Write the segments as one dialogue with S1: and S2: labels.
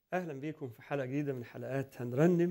S1: اهلا بيكم في حلقه جديده من حلقات هنرنم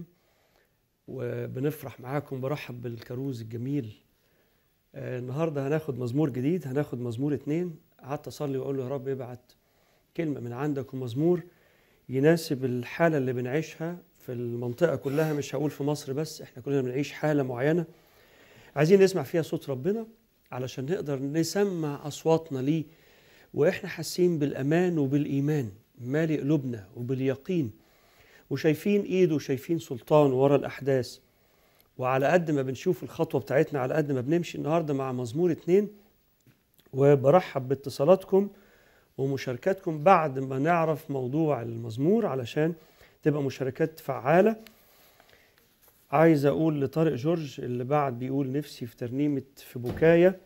S1: وبنفرح معاكم برحب بالكروز الجميل آه، النهارده هناخد مزمور جديد هناخد مزمور اتنين قعدت اصلي واقول له يا رب ابعت كلمه من عندك ومزمور يناسب الحاله اللي بنعيشها في المنطقه كلها مش هقول في مصر بس احنا كلنا بنعيش حاله معينه عايزين نسمع فيها صوت ربنا علشان نقدر نسمع اصواتنا ليه واحنا حاسين بالامان وبالايمان مالي قلوبنا وباليقين وشايفين ايده وشايفين سلطان ورا الاحداث وعلى قد ما بنشوف الخطوه بتاعتنا على قد ما بنمشي النهارده مع مزمور اتنين وبرحب باتصالاتكم ومشاركاتكم بعد ما نعرف موضوع المزمور علشان تبقى مشاركات فعاله عايز اقول لطارق جورج اللي بعد بيقول نفسي في ترنيمه في بكايه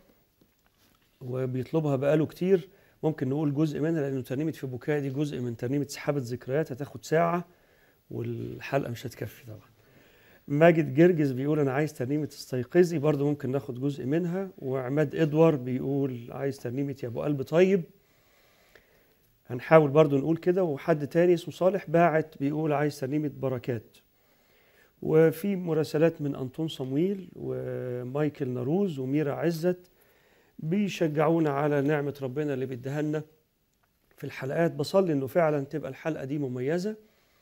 S1: وبيطلبها بقاله كتير ممكن نقول جزء منها لانه ترنيمه في بكايه دي جزء من ترنيمه سحابه ذكريات هتاخد ساعه والحلقه مش هتكفي طبعا ماجد جرجس بيقول انا عايز ترنيمه استيقظي برضه ممكن ناخد جزء منها وعماد ادوار بيقول عايز ترنيمه يا ابو قلب طيب هنحاول برضه نقول كده وحد تاني اسمه صالح باعت بيقول عايز ترنيمه بركات وفي مراسلات من انطون صمويل ومايكل ناروز وميرا عزت بيشجعونا على نعمه ربنا اللي بيديها لنا في الحلقات بصلي انه فعلا تبقى الحلقه دي مميزه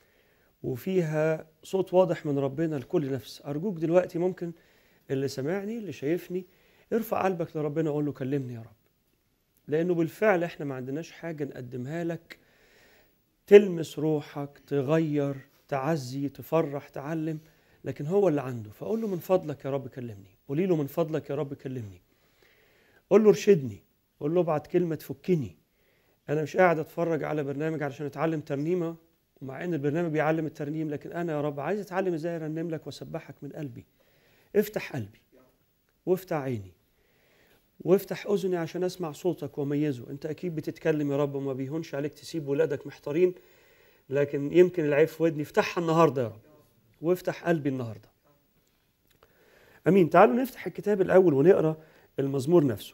S1: وفيها صوت واضح من ربنا لكل نفس أرجوك دلوقتي ممكن اللي سمعني اللي شايفني ارفع قلبك لربنا وقول له كلمني يا رب لأنه بالفعل احنا ما عندناش حاجة نقدمها لك تلمس روحك تغير تعزي تفرح تعلم لكن هو اللي عنده فقول له من فضلك يا رب كلمني قولي له من فضلك يا رب كلمني قول له ارشدني قول له ابعت كلمة تفكني أنا مش قاعد أتفرج على برنامج علشان أتعلم ترنيمة ومع ان البرنامج بيعلم الترنيم لكن انا يا رب عايز اتعلم ازاي ارنم لك واسبحك من قلبي افتح قلبي وافتح عيني وافتح اذني عشان اسمع صوتك واميزه انت اكيد بتتكلم يا رب وما بيهونش عليك تسيب ولادك محتارين لكن يمكن العيب في ودني افتحها النهارده يا رب وافتح قلبي النهارده امين تعالوا نفتح الكتاب الاول ونقرا المزمور نفسه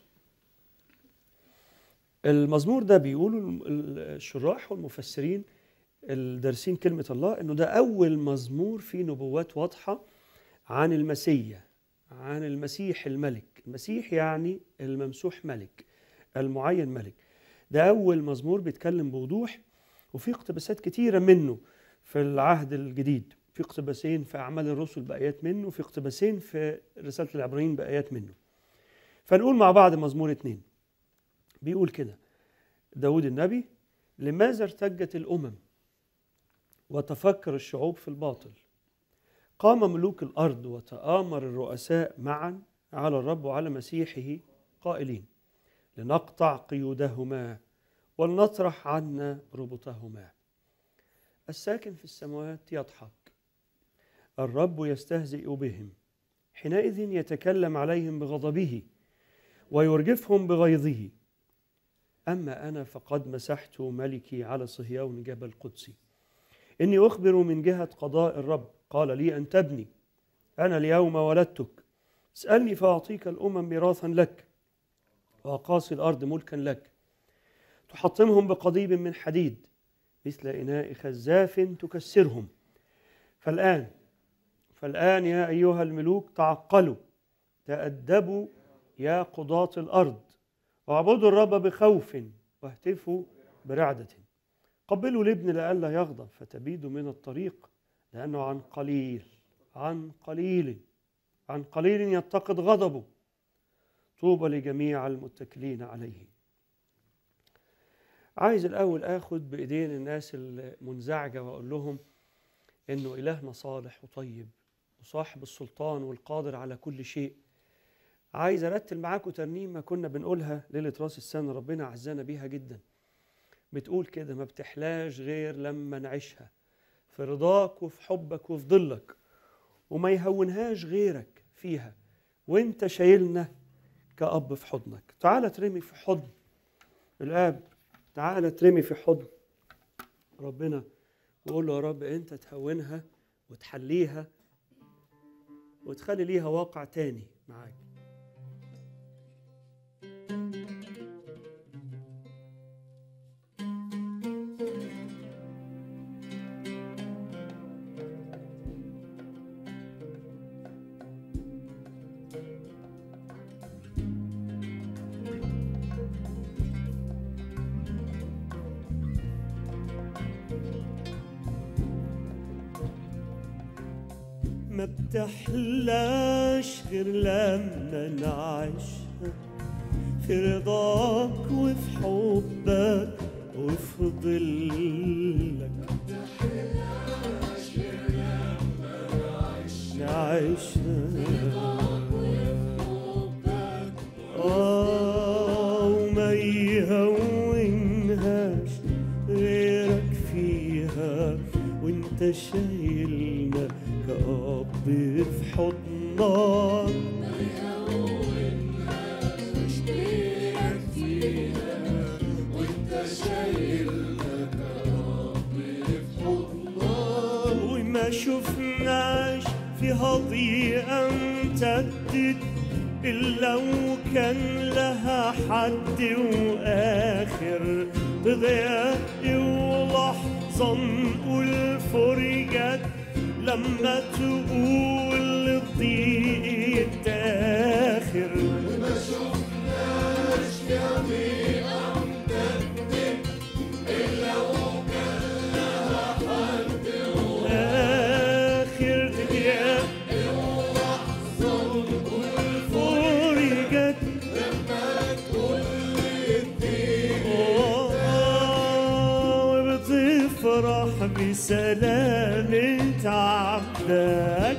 S1: المزمور ده بيقولوا الشراح والمفسرين الدارسين كلمة الله انه ده أول مزمور فيه نبوات واضحة عن المسيح عن المسيح الملك المسيح يعني الممسوح ملك المعين ملك ده أول مزمور بيتكلم بوضوح وفي اقتباسات كتيرة منه في العهد الجديد في اقتباسين في أعمال الرسل بآيات منه في اقتباسين في رسالة العبرانيين بآيات منه فنقول مع بعض مزمور اتنين بيقول كده داود النبي لماذا ارتجت الأمم وتفكر الشعوب في الباطل قام ملوك الارض وتامر الرؤساء معا على الرب وعلى مسيحه قائلين لنقطع قيودهما ولنطرح عنا ربطهما الساكن في السماوات يضحك الرب يستهزئ بهم حينئذ يتكلم عليهم بغضبه ويرجفهم بغيظه اما انا فقد مسحت ملكي على صهيون جبل قدسي إني أخبر من جهة قضاء الرب قال لي أن تبني أنا اليوم ولدتك اسألني فأعطيك الأمم ميراثا لك وأقاصي الأرض ملكا لك تحطمهم بقضيب من حديد مثل إناء خزاف تكسرهم فالآن فالآن يا أيها الملوك تعقلوا تأدبوا يا قضاة الأرض واعبدوا الرب بخوف واهتفوا برعدة قبلوا الابن لئلا يغضب فتبيدوا من الطريق لأنه عن قليل عن قليل عن قليل يتقد غضبه طوبى لجميع المتكلين عليه عايز الأول آخد بإيدين الناس المنزعجة وأقول لهم إنه إلهنا صالح وطيب وصاحب السلطان والقادر على كل شيء عايز أرتل معاكم ترنيمة كنا بنقولها ليلة راس السنة ربنا عزانا بيها جداً بتقول كده ما بتحلاش غير لما نعيشها في رضاك وفي حبك وفي ظلك وما يهونهاش غيرك فيها وانت شايلنا كأب في حضنك تعال ترمي في حضن الآب تعال ترمي في حضن ربنا وقول له يا رب انت تهونها وتحليها وتخلي ليها واقع تاني معاك ما بتحلاش غير لما نعيشها في رضاك وفي حبك وفي ظلك نعيشها آه وما يهونهاش غيرك فيها وانت شايلنا كأب في حضنك وما شفناش فيها ضيقة امتدت إلا وكان لها حد وآخر بضيق ولحظة نقول فرجت لما تقول الضيق يتاخر آخر دقيقة فرجت آه، وبتفرح بسلامة عبدك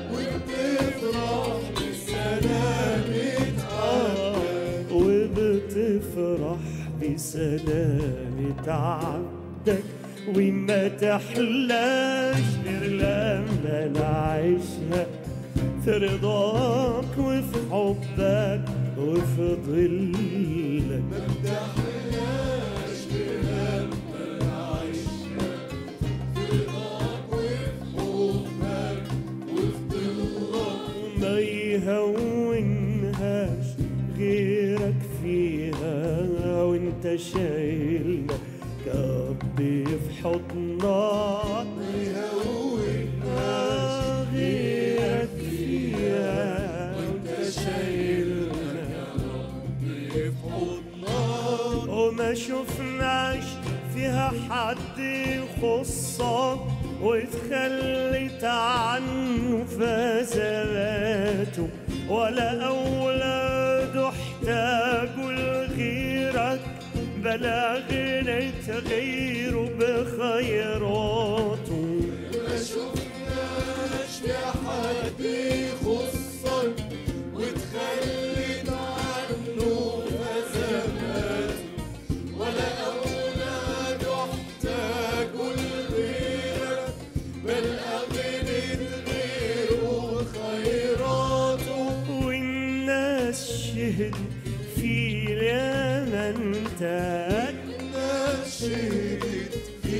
S1: آه، وبتفرح بسلامة عبدك وما تحلاش غير لما نعيشها في رضاك وفي حبك وفي ظلك ما يهونهاش غيرك فيها وانت شايلنا كأب في حضنك آه، غيرك فيها وانت شايلنا وما شفناش فيها حد يخصك وتخليت عنه فزواته ولا أولاده احتاجوا لغيرك بلا غنيت غيره بخيراته
S2: ما شفناش في حد يخصك وتخليت عنه فزمات ولا أولاد احتاجوا لغيرك بل أغنيت غيره خيراته
S1: والناس شهد في لمنتك
S2: الناس شهدت في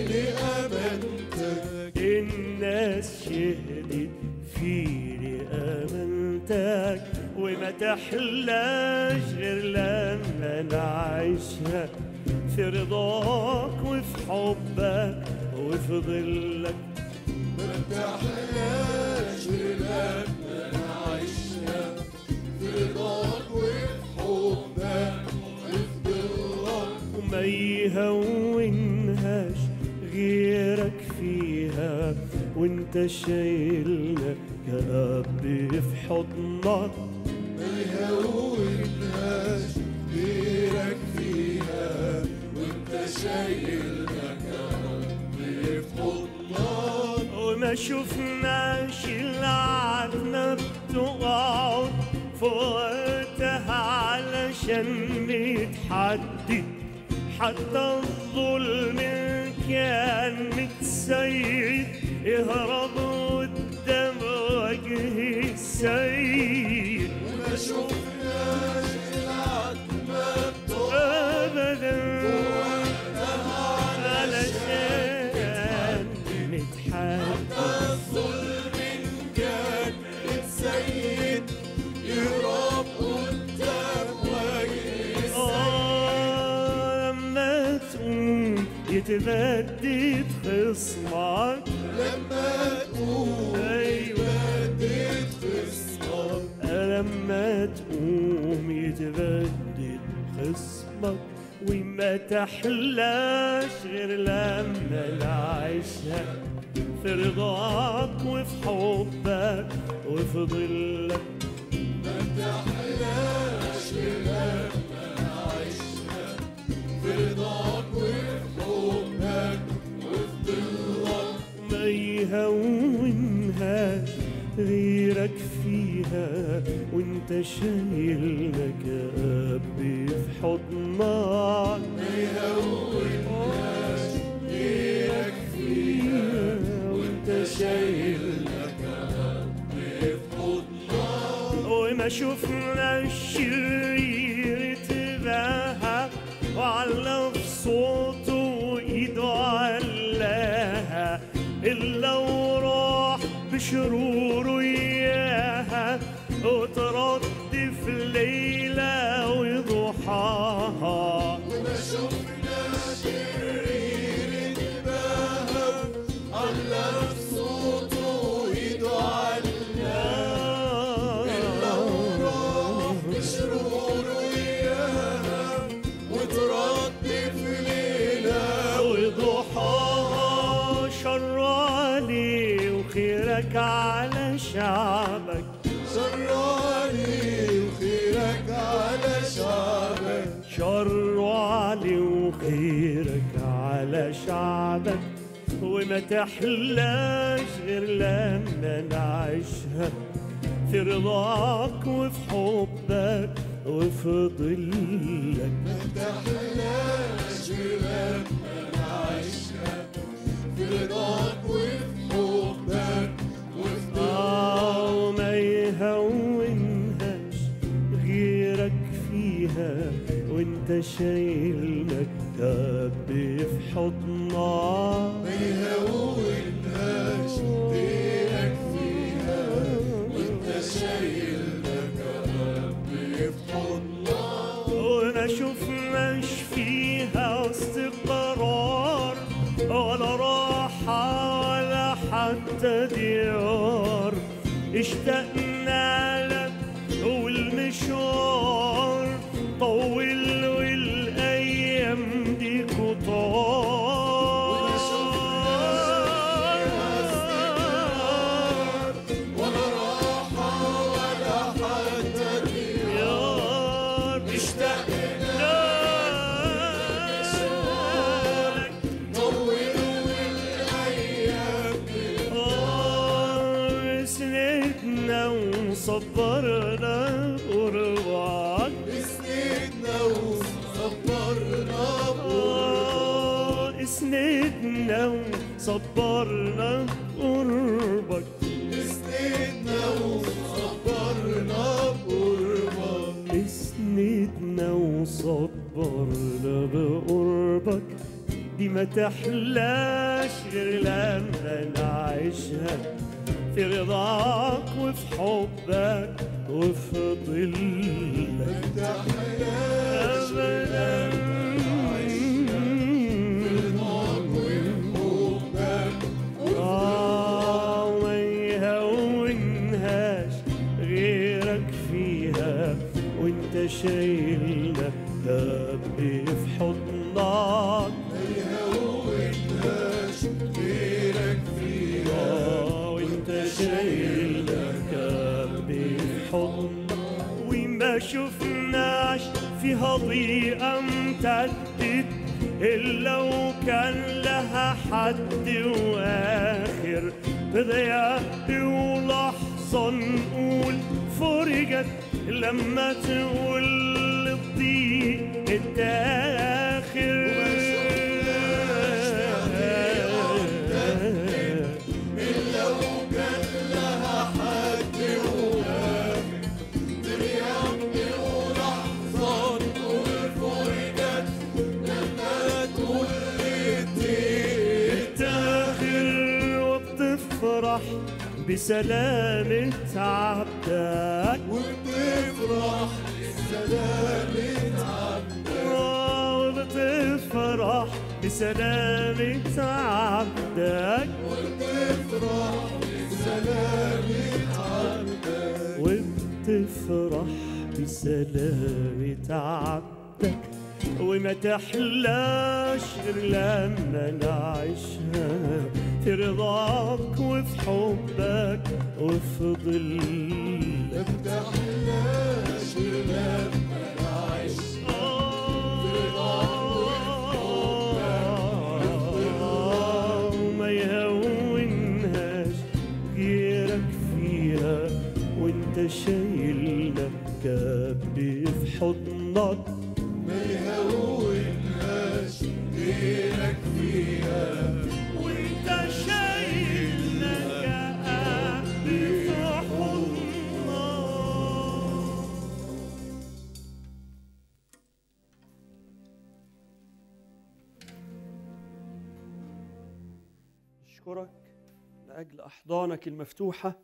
S2: لأمانتك
S1: الناس شهدت في لأمانتك وما تحلاش غير لما نعيشها في رضاك وفي حبك وفي ظلك
S2: ما تحلاش غير لما نعيشها في رضاك وفي حبك وفي ظلك
S1: وما يهونهاش غيرك فيها وانت شايلنا كأب في حضنك
S2: ما يهونهاش غيرك فيها وانت شايلنا كرب في حضنك
S1: وما شفناش العتمة بتقعد فوقتها علشان نتحدد حتى الظلم كان متسيد يهرب قدام وجه السيد
S2: وما شفناش العتمة بتقع
S1: أبدا علشان نتحدد
S2: الظلم كان متسيد يهرب قدام وجه
S1: آه، لما تقوم يتبدد خصمك
S2: لما تقوم
S1: ايوه
S2: بديت خصمك
S1: لما تقوم يتبدد خصمك وما تحلاش غير لما نعيشها في رضاك وفي حبك وفي ظلك
S2: ما تحلاش لما عشنا في رضاك وفي حبك وفي ظلك
S1: ما يهونهاش غيرك فيها وانت شايلنا كأبي في حضنك
S2: ما يهونهاش غيرك فيها
S1: وانت شايل
S2: لك ربي في حضنك
S1: وما شفنا الشرير تباهى وعلى في صوته وايده علاها الا وراح بشروره اياها وترد في ليله وضحاها
S2: وما شفنا شرير اتباهى على صوته وايده إلا وراح بشرور وياها وترد في ليلة
S1: وضحاها شر علي وخيرك على شعبك
S2: شراني وخيرك على شعبك
S1: شر علي وخيرك على شعبك وما تحلاش غير لما نعيشها في رضاك وفي حبك وفي ظلك
S2: ما تحلاش لما نعيشها في رضاك وفي حبك وفي
S1: آه وما يهونهاش غيرك فيها وانت شايلنا كبي في حضنك
S2: ما يهونهاش غيرك فيها وانت شايل لك ربي في حضنك
S1: وما شفناش فيها استقرار ولا راحة ولا حتى ديار اشتقنا لك والمشوار طول والايام دي كتار
S2: ولا راحة ولا حتى
S1: يار اشتقنا لك
S2: طول الأيام
S1: آه، سندنا وصبرنا قربك
S2: سندنا وصبرنا
S1: آه، اسندنا وصبرنا قربك
S2: سندنا وصبرنا بقربك
S1: اسندنا وصبرنا بقربك دي ما تحلاش غير لما نعيشها في رضاك وفي حبك وفي ظلك
S2: تحلاش
S1: أبداً.
S2: حبك
S1: آه وما يهونهاش غيرك فيها وانت شايلنا كبي في حضنك
S2: يهونهاش غيرك فيها
S1: آه وانت شايلنا كبي في حضنك وما شفناش فيها ضيقة امتدت إلا وكان لها حد وآخر بضياء ولحظة نقول فرجت لما تقول الضيق التاخر
S2: إلا وكان لها حد وآخر تريقني ولحظة تقول فرجت لما تقول الدين
S1: تاخر وبتفرح بسلامة عبدك
S2: وبتفرح سلامة عبدك
S1: آه، وبتفرح بسلامة عبدك
S2: وبتفرح سلامة عبدك
S1: وبتفرح بسلامة عبدك وما تحلاش غير لما نعيشها في رضاك وفي حبك وفي ظل
S2: ما بتحلاش لما نعيش
S1: ما يهونهاش غيرك فيها وانت شايلنا كبي في حضنك
S2: ما يهونهاش غيرك فيها
S1: وانت شايلنا كبي في حضنك أشكرك لأجل أحضانك المفتوحة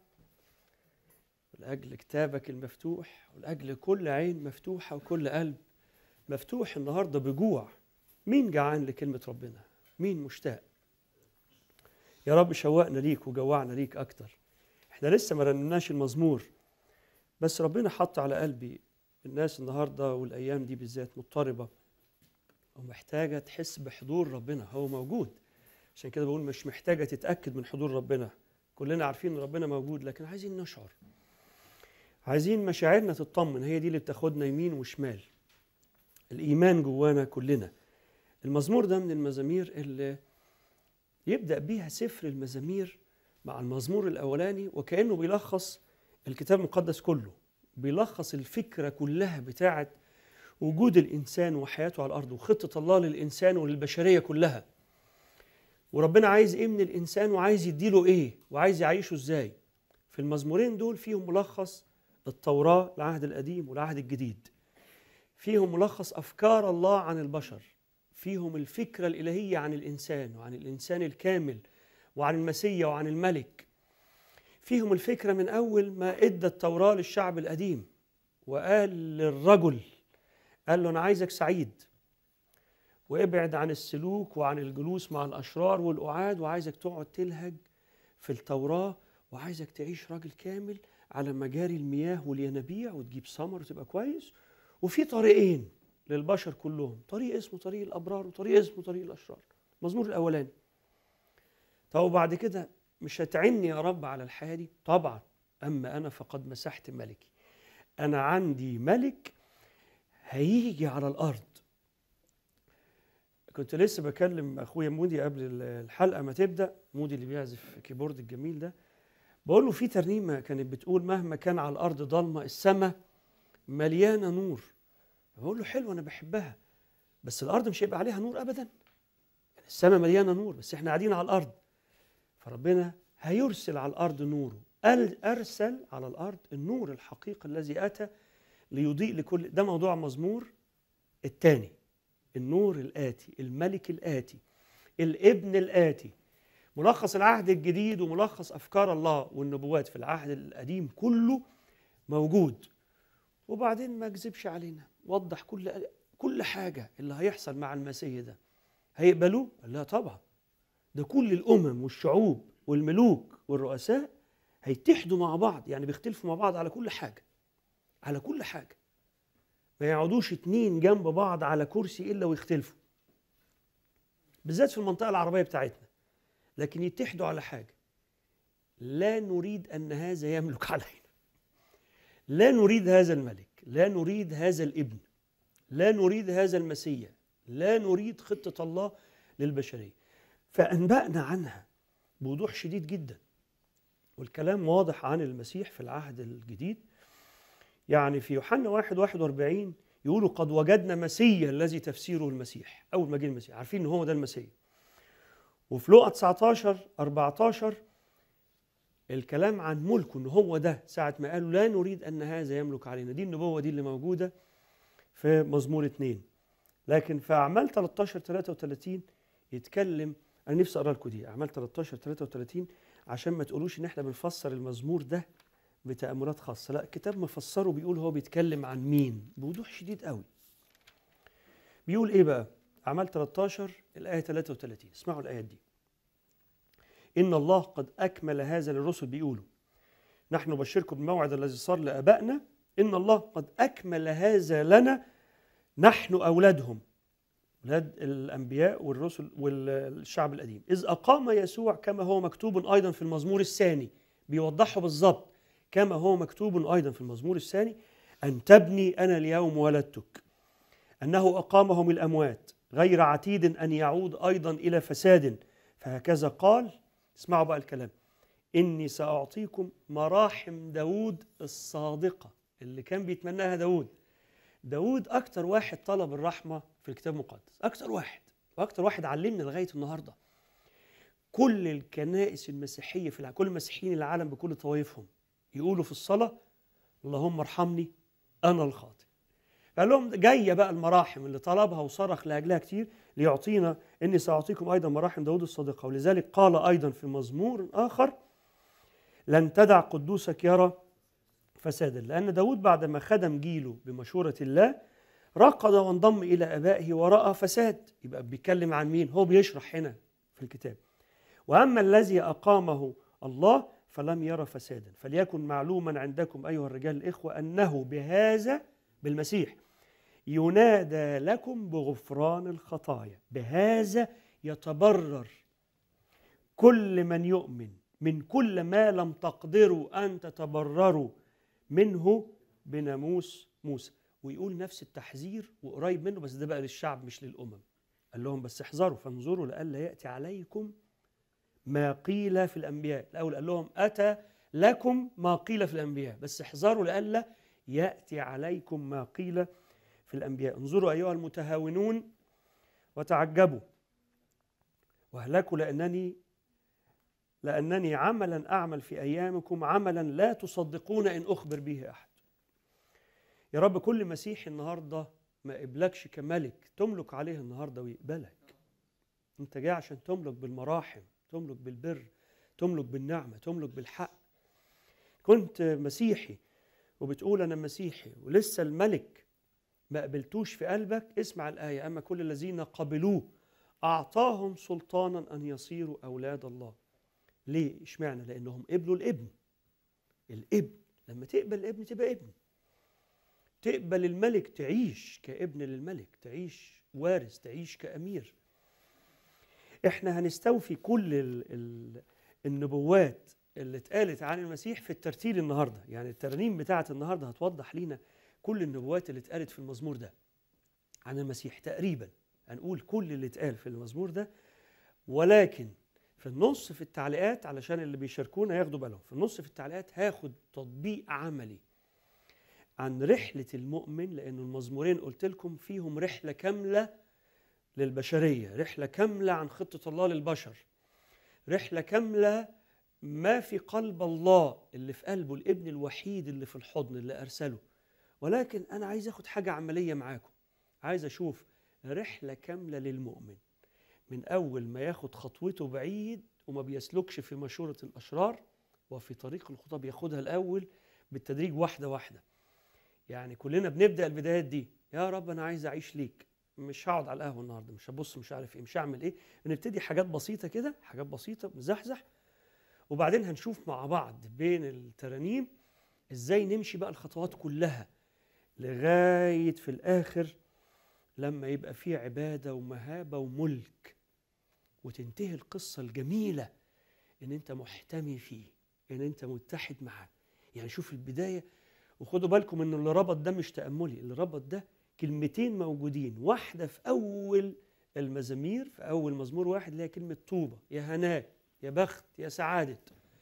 S1: ولأجل كتابك المفتوح ولأجل كل عين مفتوحة وكل قلب مفتوح النهاردة بجوع مين جعان لكلمة ربنا مين مشتاق يا رب شوقنا ليك وجوعنا ليك أكتر احنا لسه ما رنمناش المزمور بس ربنا حط على قلبي الناس النهاردة والأيام دي بالذات مضطربة ومحتاجة تحس بحضور ربنا هو موجود عشان كده بقول مش محتاجة تتأكد من حضور ربنا كلنا عارفين ان ربنا موجود لكن عايزين نشعر عايزين مشاعرنا تطمن هي دي اللي بتاخدنا يمين وشمال الإيمان جوانا كلنا المزمور ده من المزامير اللي يبدأ بيها سفر المزامير مع المزمور الأولاني وكأنه بيلخص الكتاب المقدس كله بيلخص الفكرة كلها بتاعة وجود الإنسان وحياته على الأرض وخطة الله للإنسان وللبشرية كلها وربنا عايز ايه من الانسان وعايز يديله ايه وعايز يعيشه ازاي في المزمورين دول فيهم ملخص التوراة العهد القديم والعهد الجديد فيهم ملخص افكار الله عن البشر فيهم الفكرة الإلهية عن الإنسان وعن الإنسان الكامل وعن المسيا وعن الملك فيهم الفكرة من أول ما إدى التوراة للشعب القديم وقال للرجل قال له أنا عايزك سعيد وابعد عن السلوك وعن الجلوس مع الأشرار والأعاد وعايزك تقعد تلهج في التوراة وعايزك تعيش راجل كامل على مجاري المياه والينابيع وتجيب ثمر وتبقى كويس وفي طريقين للبشر كلهم طريق اسمه طريق الأبرار وطريق اسمه طريق الأشرار المزمور الأولاني طب وبعد كده مش هتعني يا رب على الحياة دي طبعا أما أنا فقد مسحت ملكي أنا عندي ملك هيجي على الأرض كنت لسه بكلم اخويا مودي قبل الحلقه ما تبدا مودي اللي بيعزف كيبورد الجميل ده بقول له في ترنيمه كانت بتقول مهما كان على الارض ضلمه السماء مليانه نور بقول له حلو انا بحبها بس الارض مش هيبقى عليها نور ابدا يعني السماء مليانه نور بس احنا قاعدين على الارض فربنا هيرسل على الارض نوره قال ارسل على الارض النور الحقيقي الذي اتى ليضيء لكل ده موضوع مزمور الثاني النور الآتي الملك الآتي الابن الآتي ملخص العهد الجديد وملخص أفكار الله والنبوات في العهد القديم كله موجود وبعدين ما كذبش علينا وضح كل كل حاجة اللي هيحصل مع المسيح ده هيقبلوه؟ قال لا طبعا ده كل الأمم والشعوب والملوك والرؤساء هيتحدوا مع بعض يعني بيختلفوا مع بعض على كل حاجة على كل حاجة ما يقعدوش اتنين جنب بعض على كرسي الا ويختلفوا بالذات في المنطقه العربيه بتاعتنا لكن يتحدوا على حاجه لا نريد ان هذا يملك علينا لا نريد هذا الملك لا نريد هذا الابن لا نريد هذا المسيح لا نريد خطه الله للبشريه فانبانا عنها بوضوح شديد جدا والكلام واضح عن المسيح في العهد الجديد يعني في يوحنا 1 41 يقولوا قد وجدنا مسيا الذي تفسيره المسيح اول ما جه المسيح عارفين ان هو ده المسيح وفي لقا 19 14 الكلام عن ملكه ان هو ده ساعه ما قالوا لا نريد ان هذا يملك علينا دي النبوه دي اللي موجوده في مزمور اثنين لكن في اعمال 13 33 يتكلم انا نفسي اقرا لكم دي اعمال 13 33 عشان ما تقولوش ان احنا بنفسر المزمور ده بتأملات خاصة لا الكتاب مفسره بيقول هو بيتكلم عن مين بوضوح شديد قوي بيقول ايه بقى أعمال 13 الآية 33 اسمعوا الآيات دي إن الله قد أكمل هذا للرسل بيقولوا نحن نبشركم بالموعد الذي صار لآبائنا إن الله قد أكمل هذا لنا نحن أولادهم ولاد الانبياء والرسل والشعب القديم اذ اقام يسوع كما هو مكتوب ايضا في المزمور الثاني بيوضحه بالظبط كما هو مكتوب ايضا في المزمور الثاني ان تبني انا اليوم ولدتك انه اقامه من الاموات غير عتيد ان يعود ايضا الى فساد فهكذا قال اسمعوا بقى الكلام اني ساعطيكم مراحم داود الصادقه اللي كان بيتمناها داود داود اكتر واحد طلب الرحمه في الكتاب المقدس اكتر واحد واكتر واحد علمنا لغايه النهارده كل الكنائس المسيحيه في العالم كل مسيحيين العالم بكل طوائفهم يقولوا في الصلاه اللهم ارحمني انا الخاطئ قال لهم جايه بقى المراحم اللي طلبها وصرخ لاجلها كتير ليعطينا اني ساعطيكم ايضا مراحم داود الصادقه ولذلك قال ايضا في مزمور اخر لن تدع قدوسك يرى فسادا لأن داود بعدما خدم جيله بمشورة الله رقد وانضم إلى أبائه ورأى فساد يبقى بيتكلم عن مين هو بيشرح هنا في الكتاب وأما الذي أقامه الله فلم يرى فسادا فليكن معلوما عندكم أيها الرجال الإخوة أنه بهذا بالمسيح ينادى لكم بغفران الخطايا بهذا يتبرر كل من يؤمن من كل ما لم تقدروا أن تتبرروا منه بناموس موسى ويقول نفس التحذير وقريب منه بس ده بقى للشعب مش للأمم قال لهم بس احذروا فانظروا لئلا يأتي عليكم ما قيل في الأنبياء الأول قال لهم أتى لكم ما قيل في الأنبياء بس احذروا لئلا يأتي عليكم ما قيل في الأنبياء انظروا أيها المتهاونون وتعجبوا واهلكوا لأنني لأنني عملا أعمل في أيامكم عملا لا تصدقون إن أخبر به أحد يا رب كل مسيحي النهاردة ما قبلكش كملك تملك عليه النهاردة ويقبلك أنت جاي عشان تملك بالمراحم تملك بالبر تملك بالنعمة تملك بالحق كنت مسيحي وبتقول أنا مسيحي ولسه الملك ما قبلتوش في قلبك اسمع الآية أما كل الذين قبلوه أعطاهم سلطانا أن يصيروا أولاد الله ليه اشمعنى لانهم قبلوا الابن الابن لما تقبل الابن تبقى ابن تقبل الملك تعيش كابن للملك تعيش وارث تعيش كامير احنا هنستوفي كل ال ال النبوات اللي اتقالت عن المسيح في الترتيل النهارده يعني الترنيم بتاعه النهارده هتوضح لينا كل النبوات اللي اتقالت في المزمور ده عن المسيح تقريبا هنقول كل اللي اتقال في المزمور ده ولكن في النص في التعليقات علشان اللي بيشاركونا ياخدوا بالهم في النص في التعليقات هاخد تطبيق عملي عن رحلة المؤمن لأن المزمورين قلت لكم فيهم رحلة كاملة للبشرية رحلة كاملة عن خطة الله للبشر رحلة كاملة ما في قلب الله اللي في قلبه الابن الوحيد اللي في الحضن اللي أرسله ولكن أنا عايز أخد حاجة عملية معاكم عايز أشوف رحلة كاملة للمؤمن من أول ما ياخد خطوته بعيد وما بيسلكش في مشورة الأشرار وفي طريق الخطى بياخدها الأول بالتدريج واحدة واحدة يعني كلنا بنبدأ البدايات دي يا رب أنا عايز أعيش ليك مش هقعد على القهوة النهاردة مش هبص مش عارف إيه مش هعمل إيه بنبتدي حاجات بسيطة كده حاجات بسيطة مزحزح وبعدين هنشوف مع بعض بين الترانيم إزاي نمشي بقى الخطوات كلها لغاية في الآخر لما يبقى فيه عبادة ومهابة وملك وتنتهي القصة الجميلة إن أنت محتمي فيه إن أنت متحد معاه يعني شوف البداية وخدوا بالكم إن اللي ربط ده مش تأملي اللي ربط ده كلمتين موجودين واحدة في أول المزامير في أول مزمور واحد اللي هي كلمة طوبة يا هناء يا بخت يا سعادة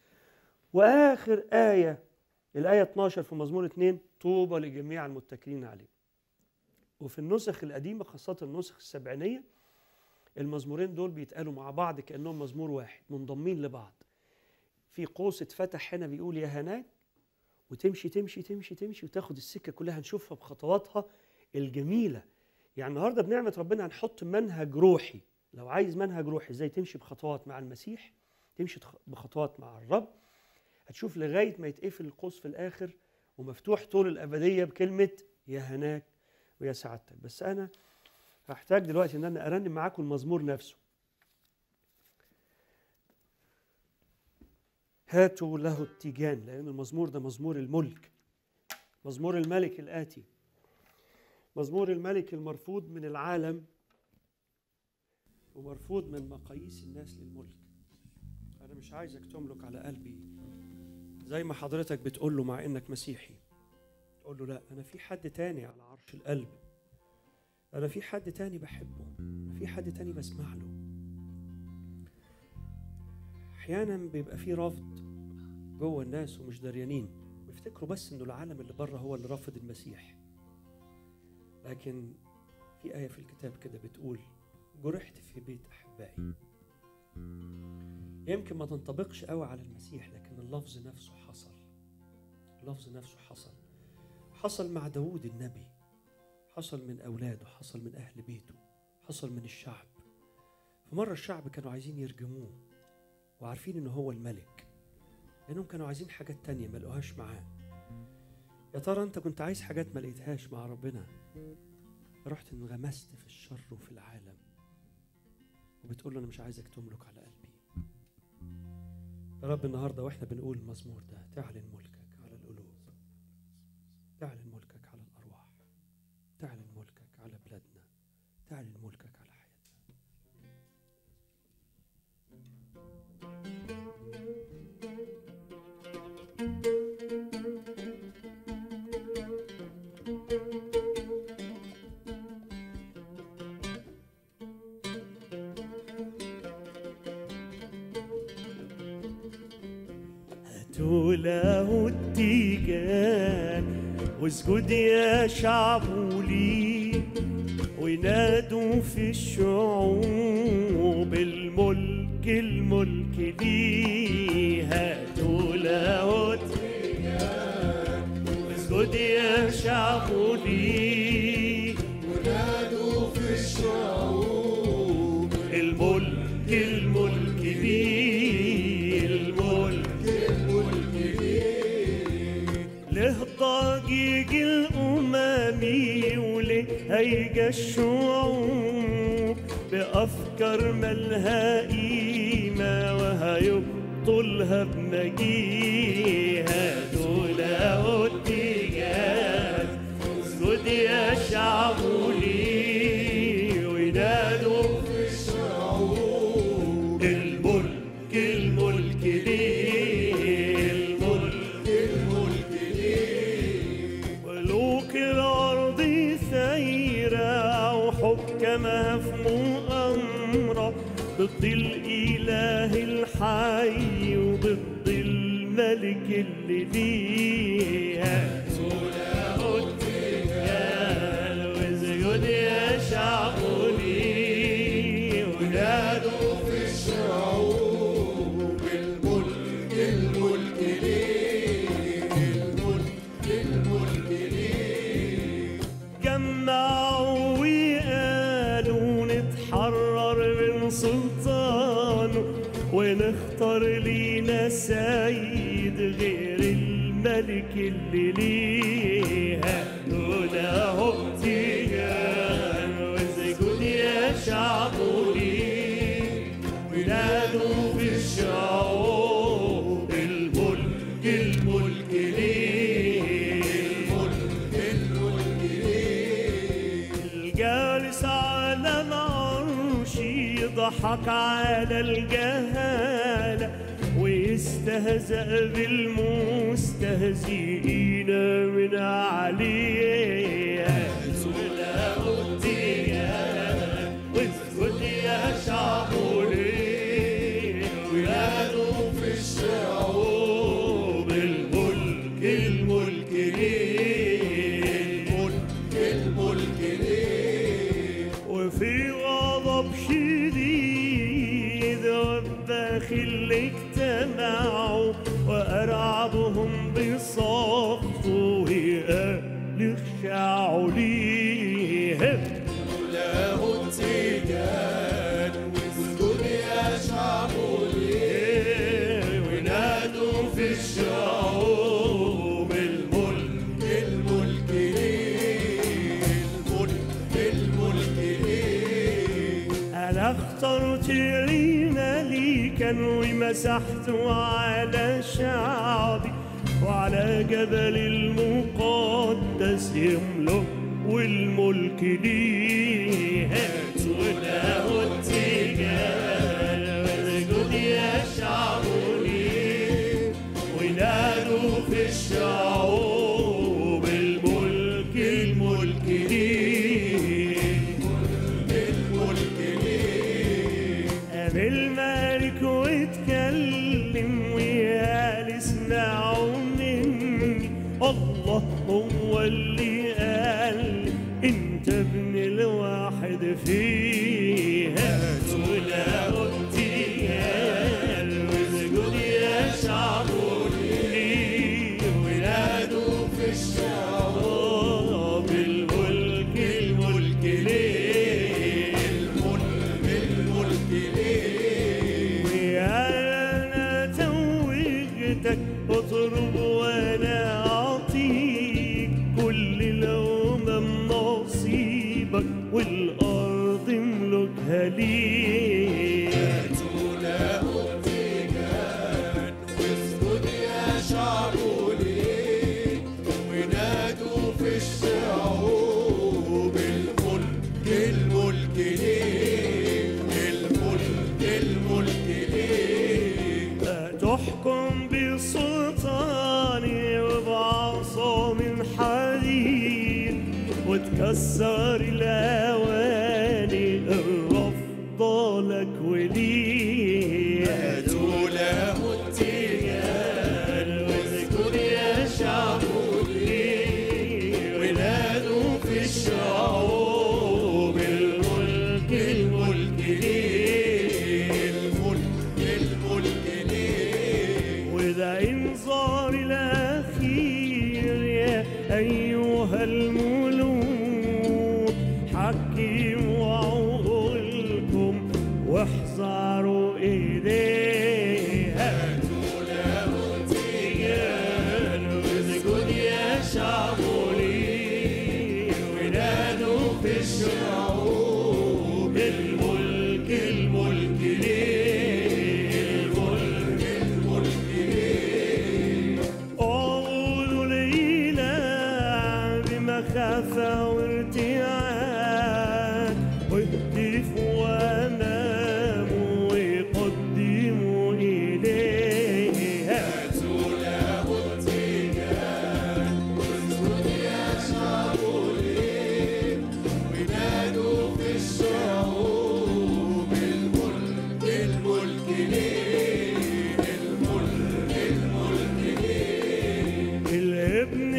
S1: وآخر آية الآية 12 في مزمور 2 طوبى لجميع المتكلين عليه وفي النسخ القديمة خاصة النسخ السبعينية المزمورين دول بيتقالوا مع بعض كأنهم مزمور واحد منضمين لبعض في قوس اتفتح هنا بيقول يا هناك وتمشي تمشي تمشي تمشي وتاخد السكة كلها هنشوفها بخطواتها الجميلة يعني النهاردة بنعمة ربنا هنحط منهج روحي لو عايز منهج روحي ازاي تمشي بخطوات مع المسيح تمشي بخطوات مع الرب هتشوف لغاية ما يتقفل القوس في الآخر ومفتوح طول الأبدية بكلمة يا هناك ويا سعادتك بس أنا هحتاج دلوقتي ان انا ارنم معاكم المزمور نفسه هاتوا له التيجان لان المزمور ده مزمور الملك مزمور الملك الاتي مزمور الملك المرفوض من العالم ومرفوض من مقاييس الناس للملك انا مش عايزك تملك على قلبي زي ما حضرتك بتقول له مع انك مسيحي تقول له لا انا في حد تاني على عرش القلب انا في حد تاني بحبه في حد تاني بسمع له احيانا بيبقى في رفض جوه الناس ومش دريانين بيفتكروا بس انه العالم اللي بره هو اللي رافض المسيح لكن في آية في الكتاب كده بتقول جرحت في بيت أحبائي يمكن ما تنطبقش قوي على المسيح لكن اللفظ نفسه حصل اللفظ نفسه حصل حصل مع داوود النبي حصل من أولاده حصل من أهل بيته حصل من الشعب في مرة الشعب كانوا عايزين يرجموه وعارفين إنه هو الملك لأنهم كانوا عايزين حاجات تانية ما لقوهاش معاه يا ترى أنت كنت عايز حاجات ما لقيتهاش مع ربنا رحت انغمست في الشر وفي العالم وبتقول له انا مش عايزك تملك على قلبي يا رب النهارده واحنا بنقول المزمور ده تعلن ملكك على القلوب تعلن ملكك على الارواح تعلن ملكك على بلادنا تعلن ملكك على حياتنا
S3: هاتوا له التيجان واسجد يا شعب لي ونادوا في الشعوب الملك الملك لي هاتوا له التيجان واسجد يا شعب لي
S2: ونادوا في الشعوب
S3: الملك الملك لي الملك
S2: الملك
S3: له ضجيج الأمم وله هيج الشعوب بأفكار مالها قيمة وهيبطلها بمجيها دول اتجاه اسجد يا شعب لي ونادوا
S2: في الشعوب
S3: الملك الملك ليه الملك
S2: الملك
S3: ملوك الأرض ثيرة وحكمها في مؤامرة ضد الإله الحي وضد الملك اللي ليها قال واسجد يا شعب لي ونادوا
S2: في الشعوب الملك الملك ليه الملك الملك ليه
S3: جمعوا وقالوا نتحرر من سلطانه ونختار لينا سيد غير الملك اللي ليها دول اهو تيجان واسجد يا شعب ليه ونادوا في الشعوب الملك الملك ليه
S2: الملك الملك ليه
S3: الجالس على العرش يضحك على الجهالة ويستهزأ بالمستهزئين من عليه له اتجاه واسجد يا شعب ليه ونادوا
S2: في الشعوب
S3: شعوب الملك الملك ليه
S2: الملك الملك ليه
S3: وفي غضب شديد وباخ اللي اجتمعوا وأرعبهم بصفه وقال اخشعوا ليه
S2: له اتجاه واسجد يا شعب ليه
S3: ونادوا في الشعوب الملك
S2: الملك ليه الملك الملك ليه
S3: أنا اخترت لي مليكا ومسحته على شعبي وعلى جبل المقدس يملك والملك ليه هاتوا له التيجان واسجد يا شعب ليه ونادوا في الشعوب الملك الملك ليه
S2: الملك ليه
S3: قام الملك واتكلم وقال اسمعوا مني الله هو اللي قال انت ابن الواحد فيها له التيال واسجد يا شعب ليه ونادوا في الشعوب الملك الملك ليه
S2: الملك ليه
S3: ويانا توجتك اطلب وانا اعطيك كل الامم نصيبك والارض ملكها ليك
S2: له التيجان واسجد يا شعب ليه ونادوا في الشعوب الملك الملك ليه الملك الملك ليه
S3: تحكم بسلطان وبعصا من حديد وتكسر الاواني الرفض لك وليه
S2: له التيجان
S3: واذكر يا شعب ليه ونادوا في الشعوب الملك الملك ليه
S2: الملك الملك ليه
S3: وده انذار الاخير يا ايها الملوك حكموا عقولكم واحذروا ايديها تيجان واسجد يا شعب ليه ونادوا في الشعوب الملك الملك ليه الملك الملك ليه قولوا الإله بمخافة وارتياح واهتفوا أمامه وقدموا إليه
S2: له التيجان واسجد يا شعب ليه ونادوا في الشعوب الملك الملك ليه الملك الملك ليه
S3: الابن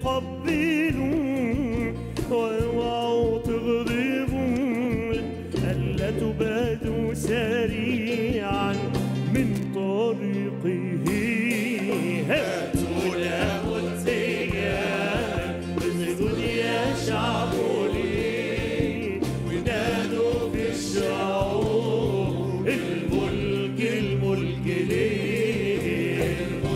S3: قبلوا واوعوا تغضبوا ألا تبادوا سريعا من طريقه هاتوا له التيجان اسجد يا شعب ليه ونادوا في الشعوب الملك الملك ليه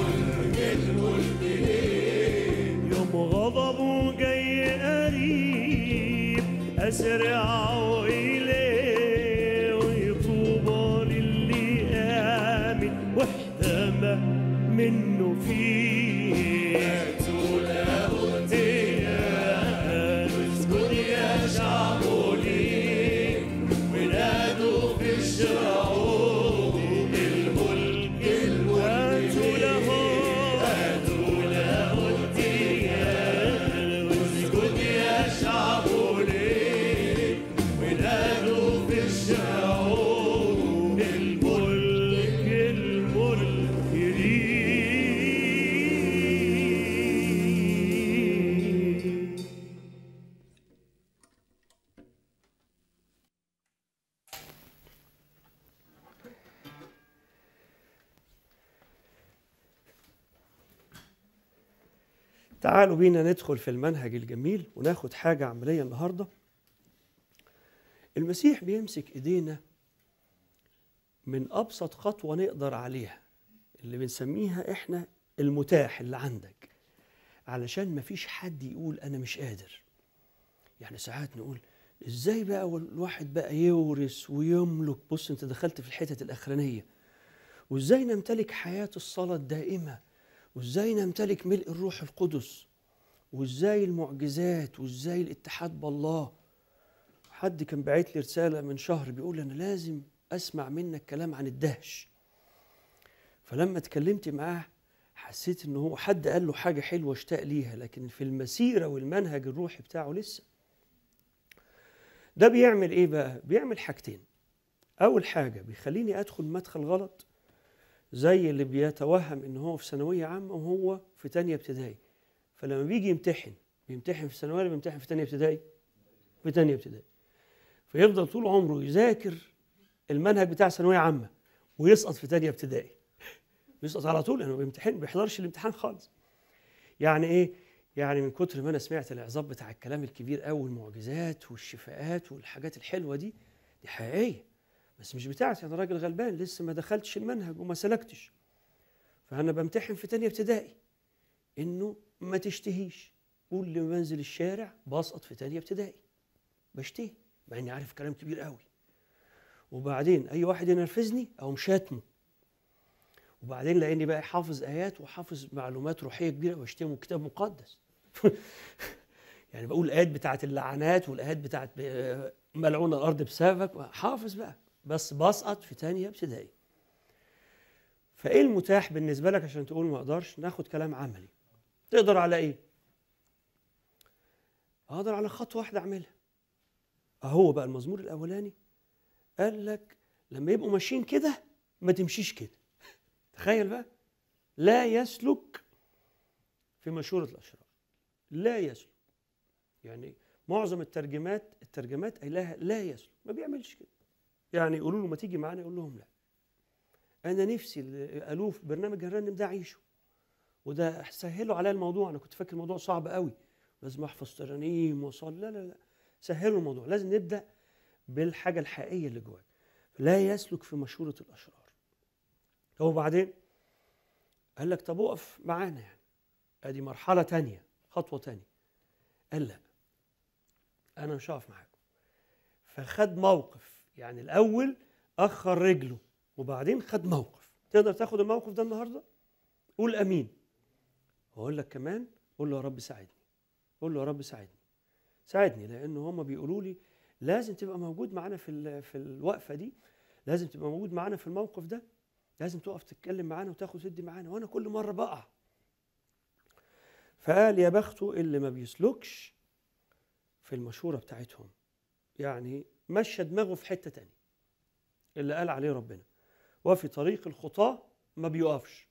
S3: يوم غضبه جاي قريب اسرعوا اليه ويطوبى للي امن واحتمى منه فيه له التيجان واسجد يا شعب ليه ونادوا في الشعوب الملك الملك له هاتوا له التيجان واسجد يا شعب ليه ونادوا في الشعوب الملك الملك ليه
S1: تعالوا بينا ندخل في المنهج الجميل وناخد حاجة عملية النهاردة المسيح بيمسك ايدينا من أبسط خطوة نقدر عليها اللي بنسميها احنا المتاح اللي عندك علشان مفيش حد يقول أنا مش قادر يعني ساعات نقول ازاي بقى الواحد بقى يورث ويملك بص انت دخلت في الحتت الأخرانية وازاي نمتلك حياة الصلاة الدائمة وازاي نمتلك ملء الروح القدس وازاي المعجزات وازاي الاتحاد بالله حد كان باعت لي رساله من شهر بيقول انا لازم اسمع منك كلام عن الدهش فلما اتكلمت معاه حسيت ان هو حد قال له حاجه حلوه اشتاق ليها لكن في المسيره والمنهج الروحي بتاعه لسه ده بيعمل ايه بقى بيعمل حاجتين اول حاجه بيخليني ادخل مدخل غلط زي اللي بيتوهم ان هو في ثانويه عامه وهو في تانية ابتدائي فلما بيجي يمتحن بيمتحن في ثانويه ولا بيمتحن في تانية ابتدائي في تانية ابتدائي فيفضل طول عمره يذاكر المنهج بتاع ثانويه عامه ويسقط في تانية ابتدائي بيسقط على طول لانه بيمتحن ما بيحضرش الامتحان خالص يعني ايه يعني من كتر ما انا سمعت العظات بتاع الكلام الكبير قوي والمعجزات والشفاءات والحاجات الحلوه دي دي حقيقيه بس مش بتاعتي انا راجل غلبان لسه ما دخلتش المنهج وما سلكتش فانا بمتحن في تانية ابتدائي انه ما تشتهيش كل ما بنزل الشارع بسقط في تانية ابتدائي بشتهي مع اني عارف كلام كبير قوي وبعدين اي واحد ينرفزني او شاتمه وبعدين لاني بقى حافظ ايات وحافظ معلومات روحيه كبيره واشتمه كتاب مقدس يعني بقول الايات بتاعت اللعنات والايات بتاعت ب- ملعون الارض بسببك حافظ بقى بس بسقط في تانية ابتدائي فايه المتاح بالنسبه لك عشان تقول ما اقدرش ناخد كلام عملي تقدر على ايه اقدر على خطوه واحده اعملها اهو بقى المزمور الاولاني قال لك لما يبقوا ماشيين كده ما تمشيش كده تخيل بقى لا يسلك في مشورة الأشرار لا يسلك يعني معظم الترجمات الترجمات قايلاها لا يسلك ما بيعملش كده يعني يقولوا له ما تيجي معانا يقول لهم لا أنا نفسي اللي قالوه في برنامج الرنم ده أعيشه وده سهلوا عليا الموضوع أنا كنت فاكر الموضوع صعب قوي لازم أحفظ ترانيم وأصلي لا لا لا سهلوا الموضوع لازم نبدأ بالحاجة الحقيقية اللي جواك لا يسلك في مشورة الأشرار هو بعدين قال لك طب اقف معانا يعني ادي مرحله تانية خطوه تانية قال لا انا مش هقف معاكم فخد موقف يعني الاول اخر رجله وبعدين خد موقف تقدر تاخد الموقف ده النهارده قول امين واقول لك كمان قول له يا رب ساعدني قول له يا رب ساعدني ساعدني لان هم بيقولوا لي لازم تبقى موجود معانا في ال- في الوقفه دي لازم تبقى موجود معانا في الموقف ده لازم تقف تتكلم معانا وتاخد تدي معانا وانا كل مره بقع فقال يا بخته اللي ما بيسلكش في المشوره بتاعتهم يعني مشى دماغه في حته تانية اللي قال عليه ربنا وفي طريق الخطاه ما بيقفش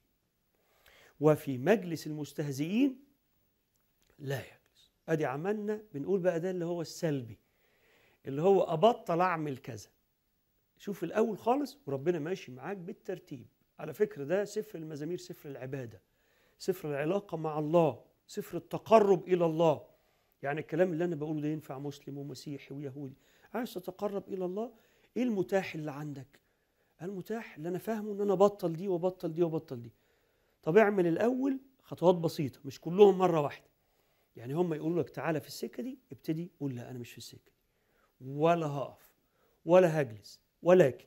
S1: وفي مجلس المستهزئين لا يجلس ادي عملنا بنقول بقى ده اللي هو السلبي اللي هو ابطل اعمل كذا شوف الاول خالص وربنا ماشي معاك بالترتيب على فكره ده سفر المزامير سفر العباده سفر العلاقه مع الله سفر التقرب الى الله يعني الكلام اللي انا بقوله ده ينفع مسلم ومسيحي ويهودي عايز تتقرب الى الله ايه المتاح اللي عندك المتاح اللي انا فاهمه ان انا بطل دي وبطل دي وبطل دي طب اعمل الاول خطوات بسيطه مش كلهم مره واحده يعني هم يقولوا لك تعالى في السكه دي ابتدي قول لا انا مش في السكه دي ولا هقف ولا هجلس ولكن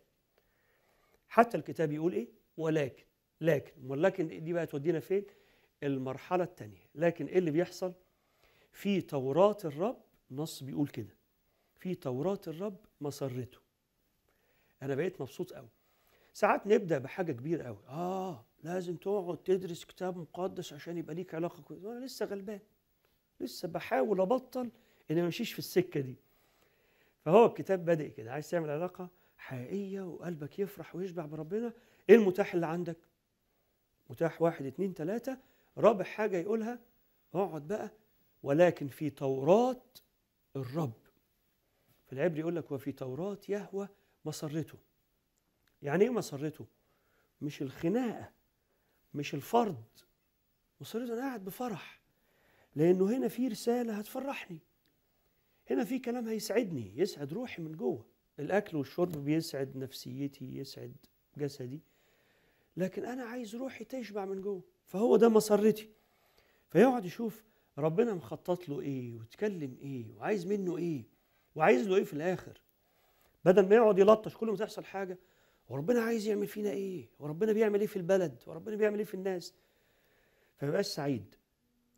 S1: حتى الكتاب يقول ايه ولكن لكن ولكن دي بقى تودينا فين المرحله الثانيه لكن ايه اللي بيحصل في توراة الرب نص بيقول كده في توراة الرب مسرته انا بقيت مبسوط قوي ساعات نبدا بحاجه كبيره قوي اه لازم تقعد تدرس كتاب مقدس عشان يبقى ليك علاقه كويسه وانا لسه غلبان لسه بحاول ابطل اني ما امشيش في السكه دي فهو الكتاب بادئ كده عايز تعمل علاقه حقيقيه وقلبك يفرح ويشبع بربنا ايه المتاح اللي عندك متاح واحد اتنين تلاته رابع حاجه يقولها اقعد بقى ولكن في توراة الرب في العبري يقول لك وفي توراة يهوى مسرته يعني ايه مسرته مش الخناقه مش الفرض مسرته انا قاعد بفرح لانه هنا في رساله هتفرحني هنا في كلام هيسعدني يسعد روحي من جوه الاكل والشرب بيسعد نفسيتي يسعد جسدي لكن انا عايز روحي تشبع من جوه فهو ده مسرتي فيقعد يشوف ربنا مخطط له ايه وتكلم ايه وعايز منه ايه وعايز له ايه في الاخر بدل ما يقعد يلطش كل ما تحصل حاجه وربنا عايز يعمل فينا ايه وربنا بيعمل ايه في البلد وربنا بيعمل ايه في الناس فيبقاش سعيد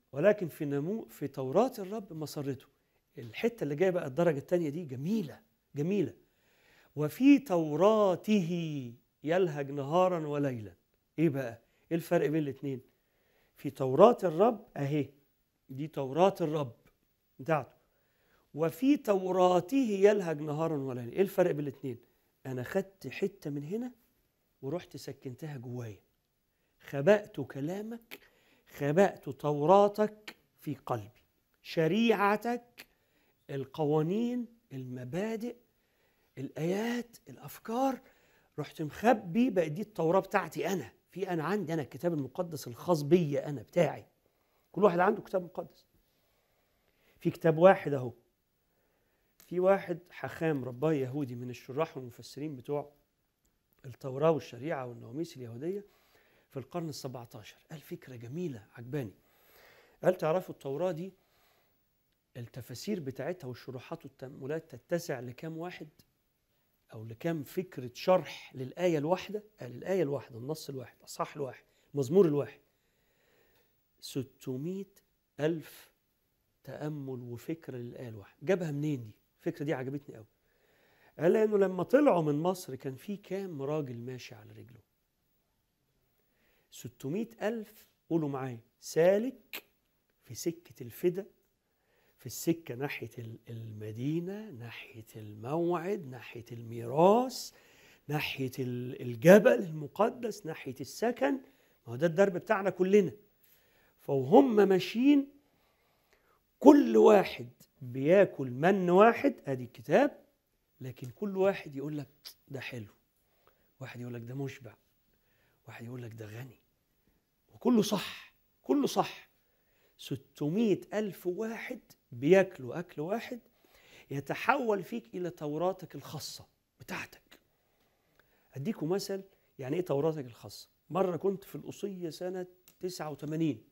S1: ولكن في نمو في توراة الرب مسرته الحتة اللي جاية بقى الدرجة الثانية دي جميلة جميلة وفي توراته يلهج نهارا وليلا ايه بقى ايه الفرق بين الاثنين في توراة الرب اهي دي توراة الرب بتاعته وفي توراته يلهج نهارا وليلا ايه الفرق بين الاثنين انا خدت حتة من هنا ورحت سكنتها جوايا خبأت كلامك خبأت توراتك في قلبي شريعتك القوانين المبادئ الآيات الأفكار رحت مخبي بقى دي التوراة بتاعتي أنا في أنا عندي أنا الكتاب المقدس الخاص بيا أنا بتاعي كل واحد عنده كتاب مقدس في كتاب واحد أهو في واحد حخام رباه يهودي من الشراح والمفسرين بتوع التوراة والشريعة والنواميس اليهودية في القرن السبعة عشر قال فكرة جميلة عجباني قال تعرفوا التوراة دي التفاسير بتاعتها والشروحات والتأملات تتسع لكام واحد أو لكام فكرة شرح للآية الواحدة قال الآية الواحدة النص الواحد الصح الواحد المزمور الواحد 600 ألف تأمل وفكرة للآية الواحدة جابها منين دي؟ الفكرة دي عجبتني قوي قال لأنه لما طلعوا من مصر كان في كام راجل ماشي على رجله 600 ألف قولوا معايا سالك في سكة الفدا في السكة ناحية ال- المدينة ناحية الموعد ناحية الميراث ناحية ال- الجبل المقدس ناحية السكن ما هو ده الدرب بتاعنا كلنا فوهم ماشيين كل واحد بياكل من واحد ادي الكتاب لكن كل واحد يقول لك ده حلو واحد يقول لك ده مشبع واحد يقول لك ده غني وكله صح كله صح 600 ألف واحد بياكلوا أكل واحد يتحول فيك إلى توراتك الخاصة بتاعتك أديكم مثل يعني إيه توراتك الخاصة مرة كنت في القصية سنة 89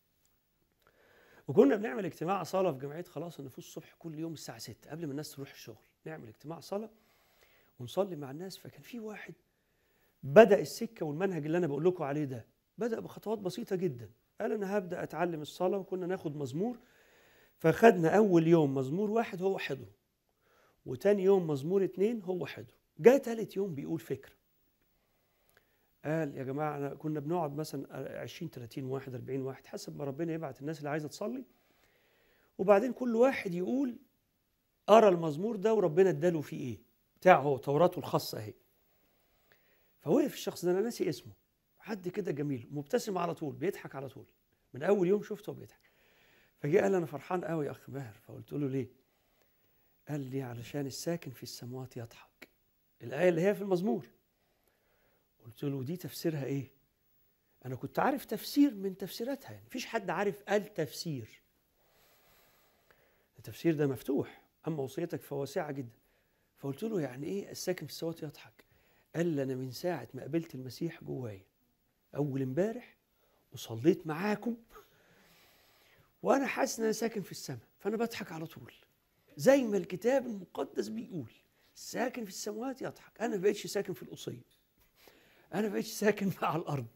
S1: وكنا بنعمل اجتماع صلاة في جمعية خلاص النفوس الصبح كل يوم الساعة 6 قبل ما الناس تروح الشغل نعمل اجتماع صلاة ونصلي مع الناس فكان في واحد بدأ السكة والمنهج اللي أنا بقول لكم عليه ده بدأ بخطوات بسيطة جدا قال أنا هبدأ أتعلم الصلاة وكنا ناخد مزمور فخدنا أول يوم مزمور واحد هو حضره وتاني يوم مزمور اتنين هو حضره جاء تالت يوم بيقول فكرة قال يا جماعة أنا كنا بنقعد مثلا 20 30 واحد 40 واحد حسب ما ربنا يبعت الناس اللي عايزة تصلي وبعدين كل واحد يقول قرا المزمور ده وربنا اداله فيه ايه بتاعه هو توراته الخاصة اهي فوقف الشخص ده انا ناسي اسمه حد كده جميل مبتسم على طول بيضحك على طول من اول يوم شفته بيضحك فجاء قال انا فرحان قوي يا اخ ماهر فقلت له ليه قال لي علشان الساكن في السماوات يضحك الايه اللي هي في المزمور قلت له دي تفسيرها ايه انا كنت عارف تفسير من تفسيراتها يعني مفيش حد عارف قال تفسير التفسير ده مفتوح اما وصيتك فواسعه جدا فقلت له يعني ايه الساكن في السماوات يضحك قال لي انا من ساعه ما قابلت المسيح جوايا اول امبارح وصليت معاكم وانا حاسس ان انا ساكن في السماء فانا بضحك على طول زي ما الكتاب المقدس بيقول ساكن في السماوات يضحك انا ما بقتش ساكن في القصيه انا ما بقتش ساكن على الارض